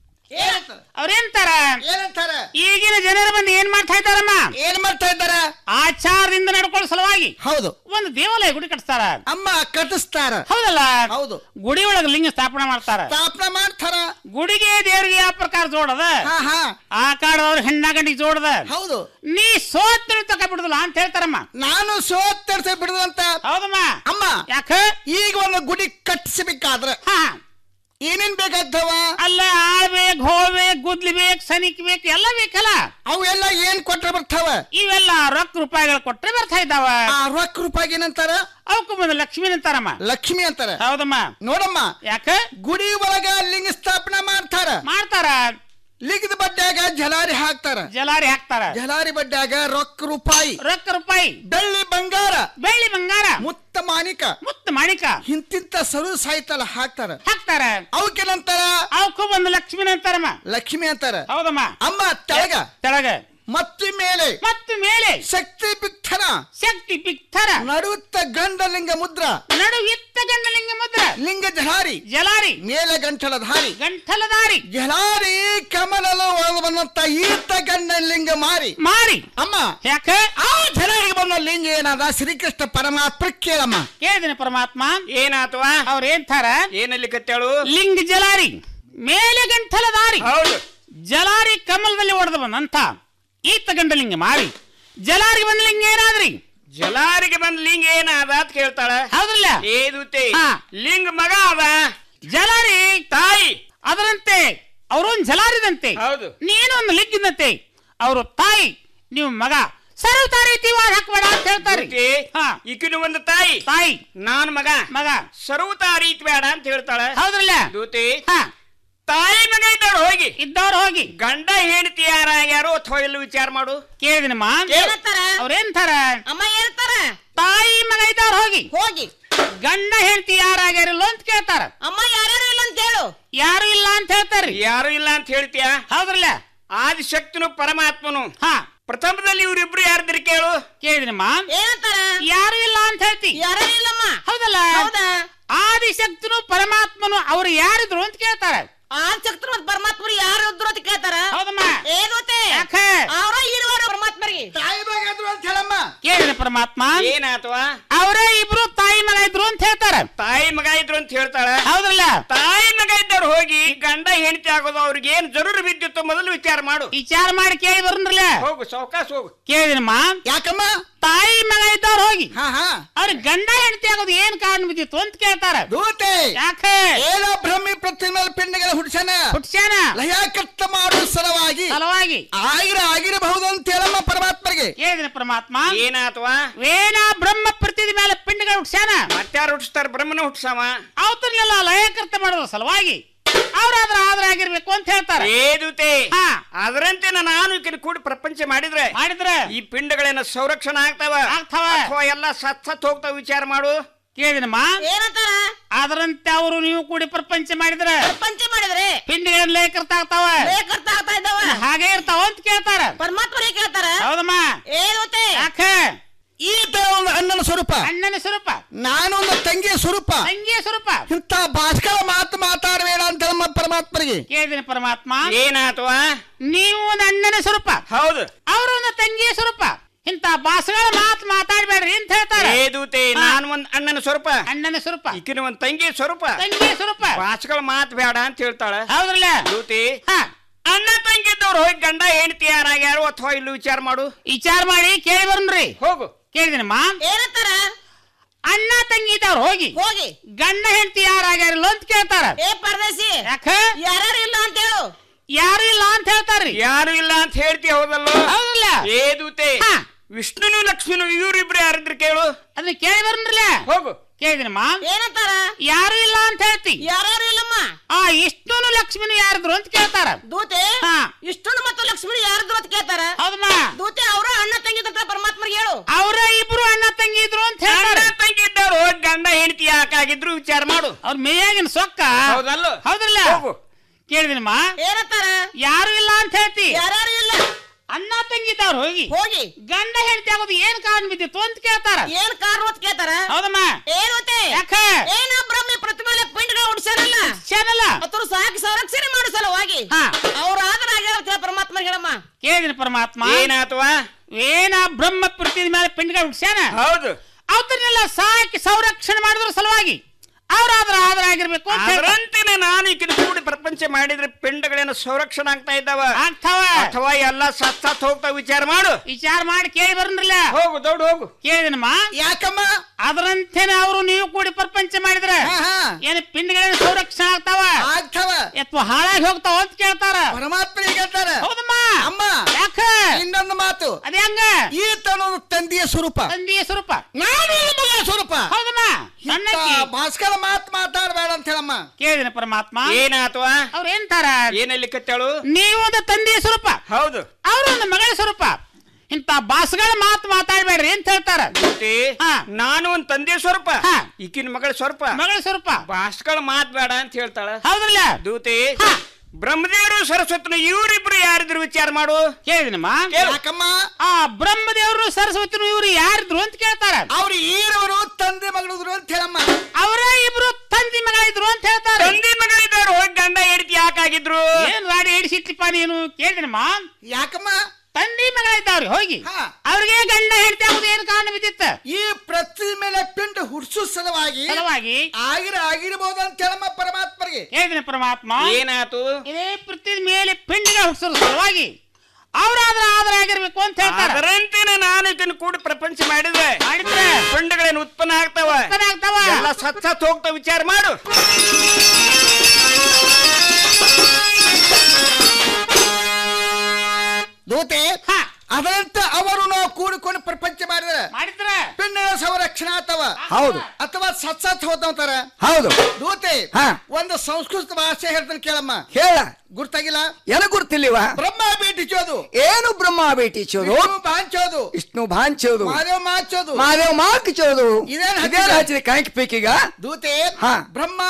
ಅವ್ರೇಂತಾರ ಏನಂತಾರ ಈಗಿನ ಜನರು ಬಂದು ಏನ್ ಮಾಡ್ತಾ ಇದ್ದಾರಮ್ಮ ಏನ್ ಮಾಡ್ತಾ ಇದ್ದಾರ ಆಚಾರದಿಂದ ನಡ್ಕೊಳ್ಳೋ ಸಲುವಾಗಿ ಹೌದು ಒಂದು ದೇವಾಲಯ ಗುಡಿ ಕಟ್ಟಿಸ್ತಾರ ಅಮ್ಮ ಕಟ್ಟಿಸ್ತಾರ ಹೌದಲ್ಲ ಹೌದು ಗುಡಿ ಒಳಗ ಲಿಂಗ ಸ್ಥಾಪನೆ ಮಾಡ್ತಾರ ಸ್ಥಾಪನೆ ಮಾಡ್ತಾರ ಗುಡಿಗೆ ದೇವ್ರಿಗೆ ಯಾವ ಪ್ರಕಾರ ಜೋಡದ ಹಾ ಹಾ ಆಕಾರದವ್ರು ಹೆಣ್ಣ ಗಂಡಿಗೆ ಜೋಡದ ಹೌದು ನೀ ಸೋತ್ ತಕ ಬಿಡುದಿಲ್ಲ ಅಂತ ಹೇಳ್ತಾರಮ್ಮ ನಾನು ಸೋತ್ತರ್ಸ ಬಿಡುದಂತ ಹೌದಮ್ಮ ಅಮ್ಮ ಯಾಕ ಈಗ ಒಂದು ಗುಡಿ ಕಟ್ಟಿಸಬೇಕಾದ್ರ ಹಾ ಏನೇನ್ ಬೇಕಾಗ್ತವ ಅಲ್ಲ ಆಳ್ಬೇಕ್ ಹೋಳ್ಬೇಕ್ ಗುದ್ಲಿಬೇಕ್ ಸನಿಕ್ಬೇಕು ಎಲ್ಲ ಬೇಕಲ್ಲ ಅವೆಲ್ಲ ಏನ್ ಕೊಟ್ರೆ ಬರ್ತಾವ ಇವೆಲ್ಲ ರೊಕ್ಕ ರೂಪಾಯಿಗಳು ಕೊಟ್ರೆ ಬರ್ತಾ ಇದ್ದಾವ ಆ ರೊಕ್ಕ ರೂಪಾಯಿಗೆ ಏನಂತಾರ ಅವಕ್ಕೂ ಬಂದು ಲಕ್ಷ್ಮೀ ಅಂತಾರಮ್ಮ ಲಕ್ಷ್ಮಿ ಅಂತಾರ ಹೌದಮ್ಮ ನೋಡಮ್ಮ ಯಾಕ ಗುಡಿ ಒಳಗ ಲಿಂಗ ಸ್ಥಾಪನೆ ಮಾಡ್ತಾರ ಮಾಡ್ತಾರ ಲಿಂಗದ ಬಡ್ಡ್ಯಾಗ ಜಲಾರಿ ಹಾಕ್ತಾರ ಜಲಾರಿ ಹಾಕ್ತಾರ ಜಲಾರಿ ಬಡ್ಡ್ಯಾಗ ರೊಕ್ಕ ರೂಪಾಯಿ ರೊಕ್ಕ ರೂಪಾಯಿ ಬೆಳ್ಳಿ ಬಂಗಾರ ಬೆಳ್ಳಿ ಬಂಗಾರ ಮುತ್ತ ಮಾಣಿಕ ಮುತ್ತ ಮಾಣಿಕ ಇಂತಿಂತ ಸರು ಸಾಯ್ತಲ್ಲ ಹಾಕ್ತಾರ ಹಾಕ್ತಾರ ಅವಕ್ಕೇನಂತಾರ ಅವಕ್ಕೂ ಬಂದು ಲಕ್ಷ್ಮೀ ಅಂತಾರಮ್ಮ ಲಕ್ಷ್ಮಿ ಅಂತಾರ ಹೌದಮ್ಮ ಅಮ್ಮ ತೆಳಗ ತೆಳಗ ಮತ್ತು ಮೇಲೆ ಮತ್ತು ಮೇಲೆ ಶಕ್ತಿ ಪಿಕ್ಥನ ಶಕ್ತಿ ಪಿಕ್ಥರ ನಡುತ್ತ ಗಂಡ ಲಿಂಗ ಮುದ್ರ ನಡು ಇತ್ತ ಗಂಡ ಲಿಂಗ ಮುದ್ರ ಲಿಂಗ ಜಲಾರಿ ಜಲಾರಿ ಮೇಲೆ ಗಂಟಲಧಾರಿ ಗಂಟಲದಾರಿ ಜಲಾರಿ ಕಮಲಲು ಒಳವನ್ನಂತ ಈತ ಗಂಡ ಲಿಂಗ ಮಾರಿ ಮಾರಿ ಅಮ್ಮ ಯಾಕ ಆ ಜಲಾರಿಗೆ ಬಂದ ಲಿಂಗ ಏನದ ಶ್ರೀಕೃಷ್ಣ ಪರಮಾತ್ಮ ಕೇಳಮ್ಮ ಕೇಳಿದಿನ ಪರಮಾತ್ಮ ಏನಾತವ ಅವ್ರ ಏನ್ತಾರ ಏನಲ್ಲಿ ಕತ್ತೇಳು ಲಿಂಗ ಜಲಾರಿ ಮೇಲೆ ಗಂಟಲದಾರಿ ಹೌದು ಜಲಾರಿ ಕಮಲದಲ್ಲಿ ಒಡೆದ ಬಂದಂತ ಈತ ಗಂಡಲಿಂಗ ಮಾರಿ ಜಲಾರಿ ಬಂದ ಲಿಂಗ ಏನಾದ್ರಿ ಜಲಾರಿಗೆ ಬಂದ್ ಲಿಂಗ ಏನಾದ ಅಂತ ಕೇಳ್ತಾಳ ಹೌದಲ್ಲ ಏದುತೆ ಹಾ. ಲಿಂಗ ಮಗ ಅದ ಜಲಾರಿ ತಾಯಿ ಅದರಂತೆ ಅವರೊಂದು ಜಲಾರಿದಂತೆ ಹೌದು ನೀನು ಒಂದು ಲಿಂಗಿದಂತೆ ಅವರು ತಾಯಿ ನೀವು ಮಗ ಸರ್ವತ ರೀತಿ ವಾರ ಹಾಕ್ಬೇಡ ಅಂತ ಹೇಳ್ತಾರೆ ದೂತಿ, ಹಾ ಈಕಿನ ಒಂದು ತಾಯಿ ತಾಯಿ ನಾನ್ ಮಗ ಮಗ ಸರ್ವತ ರೀತಿ ಬೇಡ ಅಂತ ಹೇಳ್ತಾಳ ಹೌದ್ರಲ್ಲ ದೂತಿ ಹಾ ತಾಯಿ ಮಗ ಇದ್ದವ್ರು ಹೋಗಿ ಇದ್ದವ್ರು ಹೋಗಿ ಗಂಡ ಹೆಂಡತಿ ಯಾರ್ಯಾರು ಅಥವಾ ಎಲ್ಲ ವಿಚಾರ ಮಾಡು ಕೇಳಿದಿನಮ್ಮ ಏನಂತಾರ ಅವ್ರೇನ್ತಾರ ಅಮ್ಮ ಏನಂತಾರ ತಾಯಿ ಮಗ ಇದ್ದವ್ರು ಹೋಗಿ ಹೋಗಿ ಗಂಡ ಹೆಂಡತಿ ಯಾರಾಗ್ಯಾರಿಲ್ಲ ಅಂತ ಕೇಳ್ತಾರ ಅಮ್ಮ ಯಾರ್ಯಾರು ಇಲ್ಲ ಅಂತ ಹೇಳು ಯಾರು ಇಲ್ಲ ಅಂತ ಹೇಳ್ತಾರ್ರಿ ಯಾರು ಇಲ್ಲ ಅಂತ ಹೇಳ್ತೀಯ ಹೌದ್ರಲ್ಲ ಆದಿಶಕ್ತಿನು ಪರಮಾತ್ಮನು ಹಾ ಪ್ರಥಮದಲ್ಲಿ ಇವರಿಬ್ರು ಯಾರ್ದಿರಿ ಕೇಳು ಕೇಳಿದಿನಮ್ಮ ಏನಂತಾರ ಯಾರು ಇಲ್ಲ ಅಂತ ಹೇಳ್ತಿ ಯಾರ್ಯಾರು ಇಲ್ಲಮ್ಮ ಹೌದಲ್ಲ ಹೌದಾ ಆದಿಶಕ್ತನು ಪರಮಾತ್ಮನು ಅವ್ರು ಯಾರಿದ್ರು ಅಂತ ಕೇಳ್ತಾರ ಆ ಶಕ್ತರು ಮತ್ತು ಪರಮಾತ್ಮರು ಯಾರು ಇದ್ರು ಅಂತ ಕೇಳ್ತಾರ ಹೌದಮ್ಮ ಏನು ಯಾಕ ಅವರ ಇರುವರು ಪರಮಾತ್ಮರಿಗೆ ತಾಯಿ ಮಗ ಇದ್ರು ಅಂತ ಹೇಳಮ್ಮ ಕೇಳಿದ ಪರಮಾತ್ಮ ಏನಾತವ ಅವರೇ ಇಬ್ರು ತಾಯಿ ಮಗ ಇದ್ರು ಅಂತ ಹೇಳ್ತಾರ ತಾಯಿ ಮಗ ಇದ್ರು ಅಂತ ಹೇಳ್ತಾಳ ಹೌದಲ್ಲ ತಾಯಿ ಮಗ ಇದ್ದವ್ರು ಹೋಗಿ ಗಂಡ ಹೆಂಡತಿ ಆಗೋದು ಅವ್ರಿಗೆ ಏನ್ ಜರೂರು ಬಿದ್ದಿತ್ತು ಮೊದಲು ವಿಚಾರ ಮಾಡು ವಿಚಾರ ಮಾಡಿ ಕೇಳಿ ಬರ್ರಲ್ಲ ಹೋಗು ಸಾವಕಾಶ ಹೋಗು ಕೇಳಿದನಮ್ಮ ಯಾಕಮ್ಮ ತಾಯಿ ಮಗ ಇದ್ದವ್ರು ಹೋಗಿ ಹಾ ಹಾ ಅವ್ರ ಗಂಡ ಹೆಂಡತಿ ಆಗೋದು ಏನ್ ಕಾರಣ ಬಿದ್ದಿತ್ತು ಅಂತ ಕೇಳ್ತಾರ ದೂತೆ ಯಾಕೆ ಏನೋ ಬ್ರಹ್ಮಿ ಪ್ರತಿಮೆ ಪಿಂಡಗಳ ಹುಡ್ಸನ ಹುಟ್ಸ್ಯಾನ ಲಯಕರ್ತ ಮಾಡುವ ಸಲುವಾಗಿ ಸಲವಾಗಿ ಆಗಿರ ಆಗಿರಬಹುದು ಅಂತ ಹೇಳಮ್ಮ ಪರಮಾತ್ಮರಿಗೆ ಕೇಳಿದನ ಪರಮಾತ್ಮ ಏನಾತವ ವೇನ ಬ್ರಹ್ಮ ಪ್ರತಿದ ಮೇಲೆ ಪಿಂಡಗಳು ಹುಟ್ಸ್ಯಾನ ಮತ್ತಾರು ಹುಟ್ಟಿಸ್ತಾರ ಬ್ರಹ್ಮನ ಹುಟ್ಟಿಸವ ಅವತನ್ನೆಲ್ಲ ಲಯಕರ್ತ ಮಾಡೋದು ಸಲುವಾಗಿ ಅವ್ರಾದ್ರ ಆದ್ರ ಆಗಿರ್ಬೇಕು ಅಂತ ಹೇಳ್ತಾರ ಏದುತೆ ಹಾ. ಅದರಂತೆ ನಾನು ಈಕಿನ ಕೂಡಿ ಪ್ರಪಂಚ ಮಾಡಿದ್ರೆ ಮಾಡಿದ್ರೆ ಈ ಪಿಂಡಗಳೇನ ಸಂರಕ್ಷಣೆ ಆಗ್ತಾವ ಆಗ್ತಾವ. ಅಥವಾ ಎಲ್ಲ ಸತ್ ಸತ್ ಹೋಗ್ತಾವ ವಿಚಾರ ಮಾಡು ಕೇಳಿದನಮ್ಮ ಏನಂತಾರ ಅದರಂತೆ ಅವರು ನೀವು ಕೂಡಿ ಪ್ರಪಂಚ ಮಾಡಿದ್ರೆ ಪ್ರಪಂಚ ಮಾಡಿದ್ರೆ ಪಿಂಡಿಗಳ ಲೇಕರ್ತ ಆಗ್ತಾವ ಬೇಕರ್ತ ಆಗ್ತಾ ಇದ್ದಾವ ಹಾಗೆ ಇರ್ತಾವ ಅಂತ ಕೇಳ್ತಾರ ಪರಮಾತ್ಮರಿಗೆ ಕೇಳ್ತಾರ ಹೌದಮ್ಮ ಏನಂತೆ ಯಾಕ ಈತ ಒಂದು ಅಣ್ಣನ ಸ್ವರೂಪ ಅಣ್ಣನ ಸ್ವರೂಪ ನಾನೊಂದು ತಂಗಿಯ ಸ್ವರೂಪ ತಂಗಿಯ ಸ್ವರೂಪ ಇಂಥ ಭಾಷೆಗಳ ಮಾತು ಮಾತಾಡಬೇಡ ಅಂತ ನಮ್ಮ ಪರಮಾತ್ಮರಿಗೆ ಕೇಳಿದನ ಪರಮಾತ್ಮ ಏನಾತವ ನೀವು ಒಂದು ಅಣ್ಣನ ಸ್ವರೂಪ ಹೌದು ಅವರು ಒಂದು ತಂಗಿಯ ಸ್ವರೂಪ ಇಂತ ಭಾಷೆಗಳ ಮಾತು ಮಾತಾಡ್ಬೇಡ್ರಿ ಅಂತ ಹೇಳ್ತಾರ ಏದುತೆ ನಾನು ಒಂದ್ ಅಣ್ಣನ ಸ್ವರೂಪ ಅಣ್ಣನ ಸ್ವರೂಪ ಈಕಿನ ಒಂದ್ ತಂಗಿ ಸ್ವರೂಪ ತಂಗಿಯ ಸ್ವರೂಪ ಭಾಷೆಗಳ ಮಾತು ಬೇಡ ಅಂತ ಹೇಳ್ತಾಳ ಹೌದ್ರಲ್ಲ ದೂತಿ ಹಾ ಅಣ್ಣ ತಂಗಿದ್ದವ್ರು ಹೋಗಿ ಗಂಡ ಹೆಂಡತಿ ಯಾರಾಗ್ಯಾರು ಅಥವಾ ಇಲ್ಲೂ ವಿಚಾರ ಮಾಡು ವಿಚಾರ ಮಾಡಿ ಕೇಳಿ ಬರ್ನ್ರಿ ಹೋಗು ಕೇಳಿದಿನಮ್ಮ ಏನಂತಾರ ಅಣ್ಣ ತಂಗಿ ಇದ್ದವ್ರು ಹೋಗಿ ಹೋಗಿ ಗಂಡ ಹೆಂಡತಿ ಯಾರಾಗ್ಯಾರಿಲ್ಲ ಅಂತ ಕೇಳ್ತಾರ ಏ ಪರದೇಶಿ ಯಾಕ ಯಾರ್ಯಾರು ಇಲ್ಲ ಅಂತ ಹೇಳು ಯಾರು ಇಲ್ಲ ಅಂತ ಹೇಳ್ತಾರ್ರಿ ಯಾರು ಇಲ್ಲ ಅಂತ ಹೇಳ್ತಿ ಹೌದಲ್ಲ ಹೌದಲ್ಲ ಏದುತೆ ಹಾ. ವಿಷ್ಣುನು ಲಕ್ಷ್ಮೀನು ಇವ್ರಿಬ್ರು ಯಾರಿದ್ರು ಕೇಳು ಅದನ್ನ ಕೇಳಿ ಬರ್ನ್ರಲ್ಲ ಹೋಗು ಕೇಳಿದಿನಮ್ಮ ಏನಂತಾರ ಯಾರು ಇಲ್ಲ ಅಂತ ಹೇಳ್ತಿ ಯಾರ್ಯಾರು ಇಲ್ಲಮ್ಮ ಆ ಇಷ್ಟೂನು ಲಕ್ಷ್ಮಿನು ಯಾರಿದ್ರು ಅಂತ ಕೇಳ್ತಾರ ದೂತೆ ಹಾ. ಇಷ್ಟು ಮತ್ತು ಲಕ್ಷ್ಮಿ ಯಾರಿದ್ರು ಅಂತ ಕೇಳ್ತಾರ ಹೌದಮ್ಮ ದೂತೆ ಅವರ ಅಣ್ಣ ತಂಗಿ ಪರಮಾತ್ಮರಿಗೆ ಹೇಳು ಅವರ ಇಬ್ರು ಅಣ್ಣ ಆಗಿದ್ರು ವಿಚಾರ ಮಾಡು ಅವ್ರ ಮೇಯಾಗಿನ ಸೊಕ್ಕ ಹೌದಲ್ಲ ಹೌದಲ್ಲ ಹೋಗು. ಕೇಳಿದಿನಮ್ಮ ಏನತ್ತಾರ ಯಾರು ಇಲ್ಲ ಅಂತ ಹೇಳ್ತಿ ಯಾರ್ಯಾರು ಇಲ್ಲ ಅಣ್ಣ ತಂಗಿದ್ದವ್ರು ಹೋಗಿ ಹೋಗಿ ಗಂಡ ಹೆಂಡತಿ ಆಗೋದು ಏನ್ ಕಾರಣ ಬಿದ್ದಿತ್ತು ಅಂತ ಕೇಳ್ತಾರ ಏನ್ ಕಾರಣ ಅಂತ ಕೇಳ್ತಾರ ಹೌದಮ್ಮ ಏನ್ ಮತ್ತೆ ಯಾಕ? ಏನ ಬ್ರಹ್ಮಿ ಪ್ರತಿಮೆಲೆ ಪಿಂಡ್ಗಳು ಉಡ್ಸ್ಯಾರಲ್ಲ ಶಾನಲ್ಲ ಅತರು ಸಾಕಿ ಸಂರಕ್ಷಣೆ ಮಾಡೋ ಸಲುವಾಗಿ ಅವ್ರ ಆದರ ಆಗ್ಯಾರ ಪರಮಾತ್ಮ ಹೇಳಮ್ಮ ಕೇಳಿದಿನ ಪರಮಾತ್ಮ ಏನಾತವ ಏನ ಬ್ರಹ್ಮ ಪ್ರತಿದ ಮೇಲೆ ಪಿಂಡಗಳು ಹುಡ್ಸ್ಯಾನ ಹೌದು ಅವತರನ್ನೆಲ್ಲ ಸಾಕಿ ಸಂರಕ್ಷಣೆ ಮಾಡಿದ್ರ ಸಲುವಾಗಿ ಅವ್ರಾದ್ರ ಆದ್ರ ಆಗಿರ್ಬೇಕು ಅಂತ ಹೇಳ್ತಾರೆ. ಅದರಂತೆನೆ ನಾನು ಈಗಿನ ಕೂಡಿ ಪ್ರಪಂಚ ಮಾಡಿದ್ರೆ ಪಿಂಡಗಳೇನು ಸಂರಕ್ಷಣೆ ಆಗ್ತಾ ಇದ್ದಾವ ಆಗ್ತಾವ ಅಥವಾ ಎಲ್ಲ ಸತ್ ಸತ್ ಹೋಗ್ತಾವ ವಿಚಾರ ಮಾಡು ವಿಚಾರ ಮಾಡಿ ಕೇಳಿ ಬರ್ರಲ್ಲ ಹೋಗು ದೊಡ್ಡ ಹೋಗು ಕೇಳಿದನಮ್ಮ ಯಾಕಮ್ಮ ಅದರಂತೆನೆ ಅವರು ನೀವು ಕೂಡಿ ಪ್ರಪಂಚ ಮಾಡಿದ್ರ ಏನ್ ಪಿಂಡಗಳೇನು ಸಂರಕ್ಷಣೆ ಆಗ್ತಾವ ಆಗ್ತಾವ ಅಥವಾ ಹಾಳಾಗಿ ಹೋಗ್ತಾವ ಅಂತ ಕೇಳ್ತಾರ ಪರಮಾತ್ಮನಿಗೆ ಹೇಳ್ತಾರ ಹೌದಮ್ಮ ಅಮ್ಮ ಯಾಕ ಇನ್ನೊಂದು ಮಾತು ಅದೇ ಹಂಗ ಈತ ಅನ್ನೋದು ತಂದೆಯ ಸ್ವರೂಪ ತಂದೆಯ ಸ್ವರೂಪ ನಾನು ಈ ಮಗಳ ಸ್ವರೂಪ ಹೌದಮ್ಮ ಸಣ್ಣಕ್ಕಿ. ಇಂಥ ಭಾಸ್ಕರ ಮಾತು ಮಾತಾಡಬೇಡ ಅಂತ ಹೇಳಮ್ಮ ಕೇಳಿದಿನ ಪರಮಾತ್ಮ ಏನಾತವ ಅವ್ರ ಎಂತಾರ ಏನಲ್ಲಿ ಕತ್ತಾಳು ನೀವು ಒಂದು ತಂದೆಯ ಸ್ವರೂಪ ಹೌದು ಅವರು ಒಂದು ಮಗಳ ಸ್ವರೂಪ ಇಂತ ಬಾಸ್ಗಳ ಮಾತು ಮಾತಾಡ್ಬೇಡ್ರಿ ಅಂತ ಹೇಳ್ತಾರ ಮತ್ತೆ ನಾನು ಒಂದ್ ತಂದೆ ಸ್ವರೂಪ ಈಕಿನ ಮಗಳ ಸ್ವರೂಪ ಮಗಳ ಸ್ವರೂಪ ಭಾಷಗಳ ಮಾತ್ ಬೇಡ ಅಂತ ಹೇಳ್ತಾಳ ಹೌದಲ್ಲ ದೂತೆ ಬ್ರಹ್ಮದೇವರು ಸರಸ್ವತಿನ ಇವರಿಬ್ರು ಯಾರಿದ್ರು ವಿಚಾರ ಮಾಡು ಕೇಳಿದಿನಮ್ಮ ಯಾಕಮ್ಮ ಆ ಬ್ರಹ್ಮದೇವರು ಸರಸ್ವತಿನು ಇವರು ಯಾರಿದ್ರು ಅಂತ ಕೇಳ್ತಾರ ಅವ್ರು ಈರವರು ತಂದೆ ಮಗಳಿದ್ರು ಅಂತ ಹೇಳಮ್ಮ ಅವರ ಇಬ್ರು ತಂದಿ ಮಗ ಇದ್ರು ಅಂತ ಹೇಳ್ತಾರೆ ತಂದೆ ಮಗಳಿದ್ದವ್ರು ಹೋಗಿ ಗಂಡ ಹೆಂಡತಿ ಯಾಕಾಗಿದ್ರು ಏನ್ ರಾಡಿ ಹಿಡಿಸಿಟ್ಲಿಪ್ಪ ನೀನು ಕೇಳಿದಿನಮ್ಮ ಯಾಕಮ್ಮ ತಂದಿ ಮಗ ಇದ್ದಾವ್ರಿ ಹೋಗಿ ಅವ್ರಿಗೆ ಗಂಡ ಹೆಂಡತಿ ಆಗುದು ಏನ್ ಕಾರಣ ಬಿದ್ದಿತ್ತ ಈ ಪ್ರತಿ ಮೇಲೆ ಪಿಂಡ ಹುಡ್ಸೋ ಸಲುವಾಗಿ ಸಲುವಾಗಿ ಆಗಿರ ಆಗಿರಬಹುದು ಅಂತ ಹೇಳಮ್ಮ ಪರಮಾತ್ಮರಿಗೆ ಹೇಳಿದಿನ ಪರಮಾತ್ಮ ಏನಾತು ಇದೇ ಪ್ರತಿ ಮೇಲೆ ಪಿಂಡಿಗೆ ಹುಡ್ಸೋದ್ರ ಸಲುವಾಗಿ ಅವ್ರಾದ್ರ ಆದ್ರ ಆಗಿರ್ಬೇಕು ಅಂತ ಹೇಳ್ತಾರ ಅದರಂತೆನೆ ನಾನು ಇದನ್ನ ಕೂಡಿ ಪ್ರಪಂಚ ಮಾಡಿದ್ರೆ ಮಾಡಿದ್ರೆ ಪಿಂಡಗಳೇನು ಉತ್ಪನ್ನ ಆಗ್ತಾವ ಉತ್ಪನ್ನ ಆಗ್ತಾವ. ಎಲ್ಲ ಸತ್ ಸತ್ ಹೋಗ್ತಾವ ವಿಚಾರ ಮಾಡು ದೂತೆ ಅದರಂತೆ ಅವರು ನಾವು ಕೂಡಿಕೊಂಡು ಪ್ರಪಂಚ ಮಾಡಿದ್ರೆ ಮಾಡಿದ್ರೆ ಪಿಂಡ ಸಂರಕ್ಷಣೆ ಆಗ್ತಾವ ಹೌದು ಅಥವಾ ಸತ್ ಸತ್ ಹೋಗ್ತಾವಂತಾರ ಹೌದು ದೂತೆ ಹಾ. ಒಂದು ಸಂಸ್ಕೃತ ಭಾಷೆ ಹೇಳ್ತಾನೆ ಕೇಳಮ್ಮ ಹೇಳ ಗುರ್ತಾಗಿಲ್ಲ ಎನ ಗುರ್ತಿಲ್ಲಿವ ಬ್ರಹ್ಮ ಬೇಟಿಚೋದು ಏನು ಬ್ರಹ್ಮ ಬೇಟಿಚೋದು ವಿಷ್ಣು ಬಾಂಚೋದು ವಿಷ್ಣು ಭಾಂಚೋದು ಮಾದೇವ್ ಮಾಚೋದು ಮಾದೇವ್ ಮಾಕಿಚೋದು ಇದೇನ್ ಇದೇನ್ ಹಚ್ಚಿದೆ ಕಾಯ್ಕ್ ಪೀಕಿಗ ದೂತೆ ಹಾ. ಬ್ರಹ್ಮ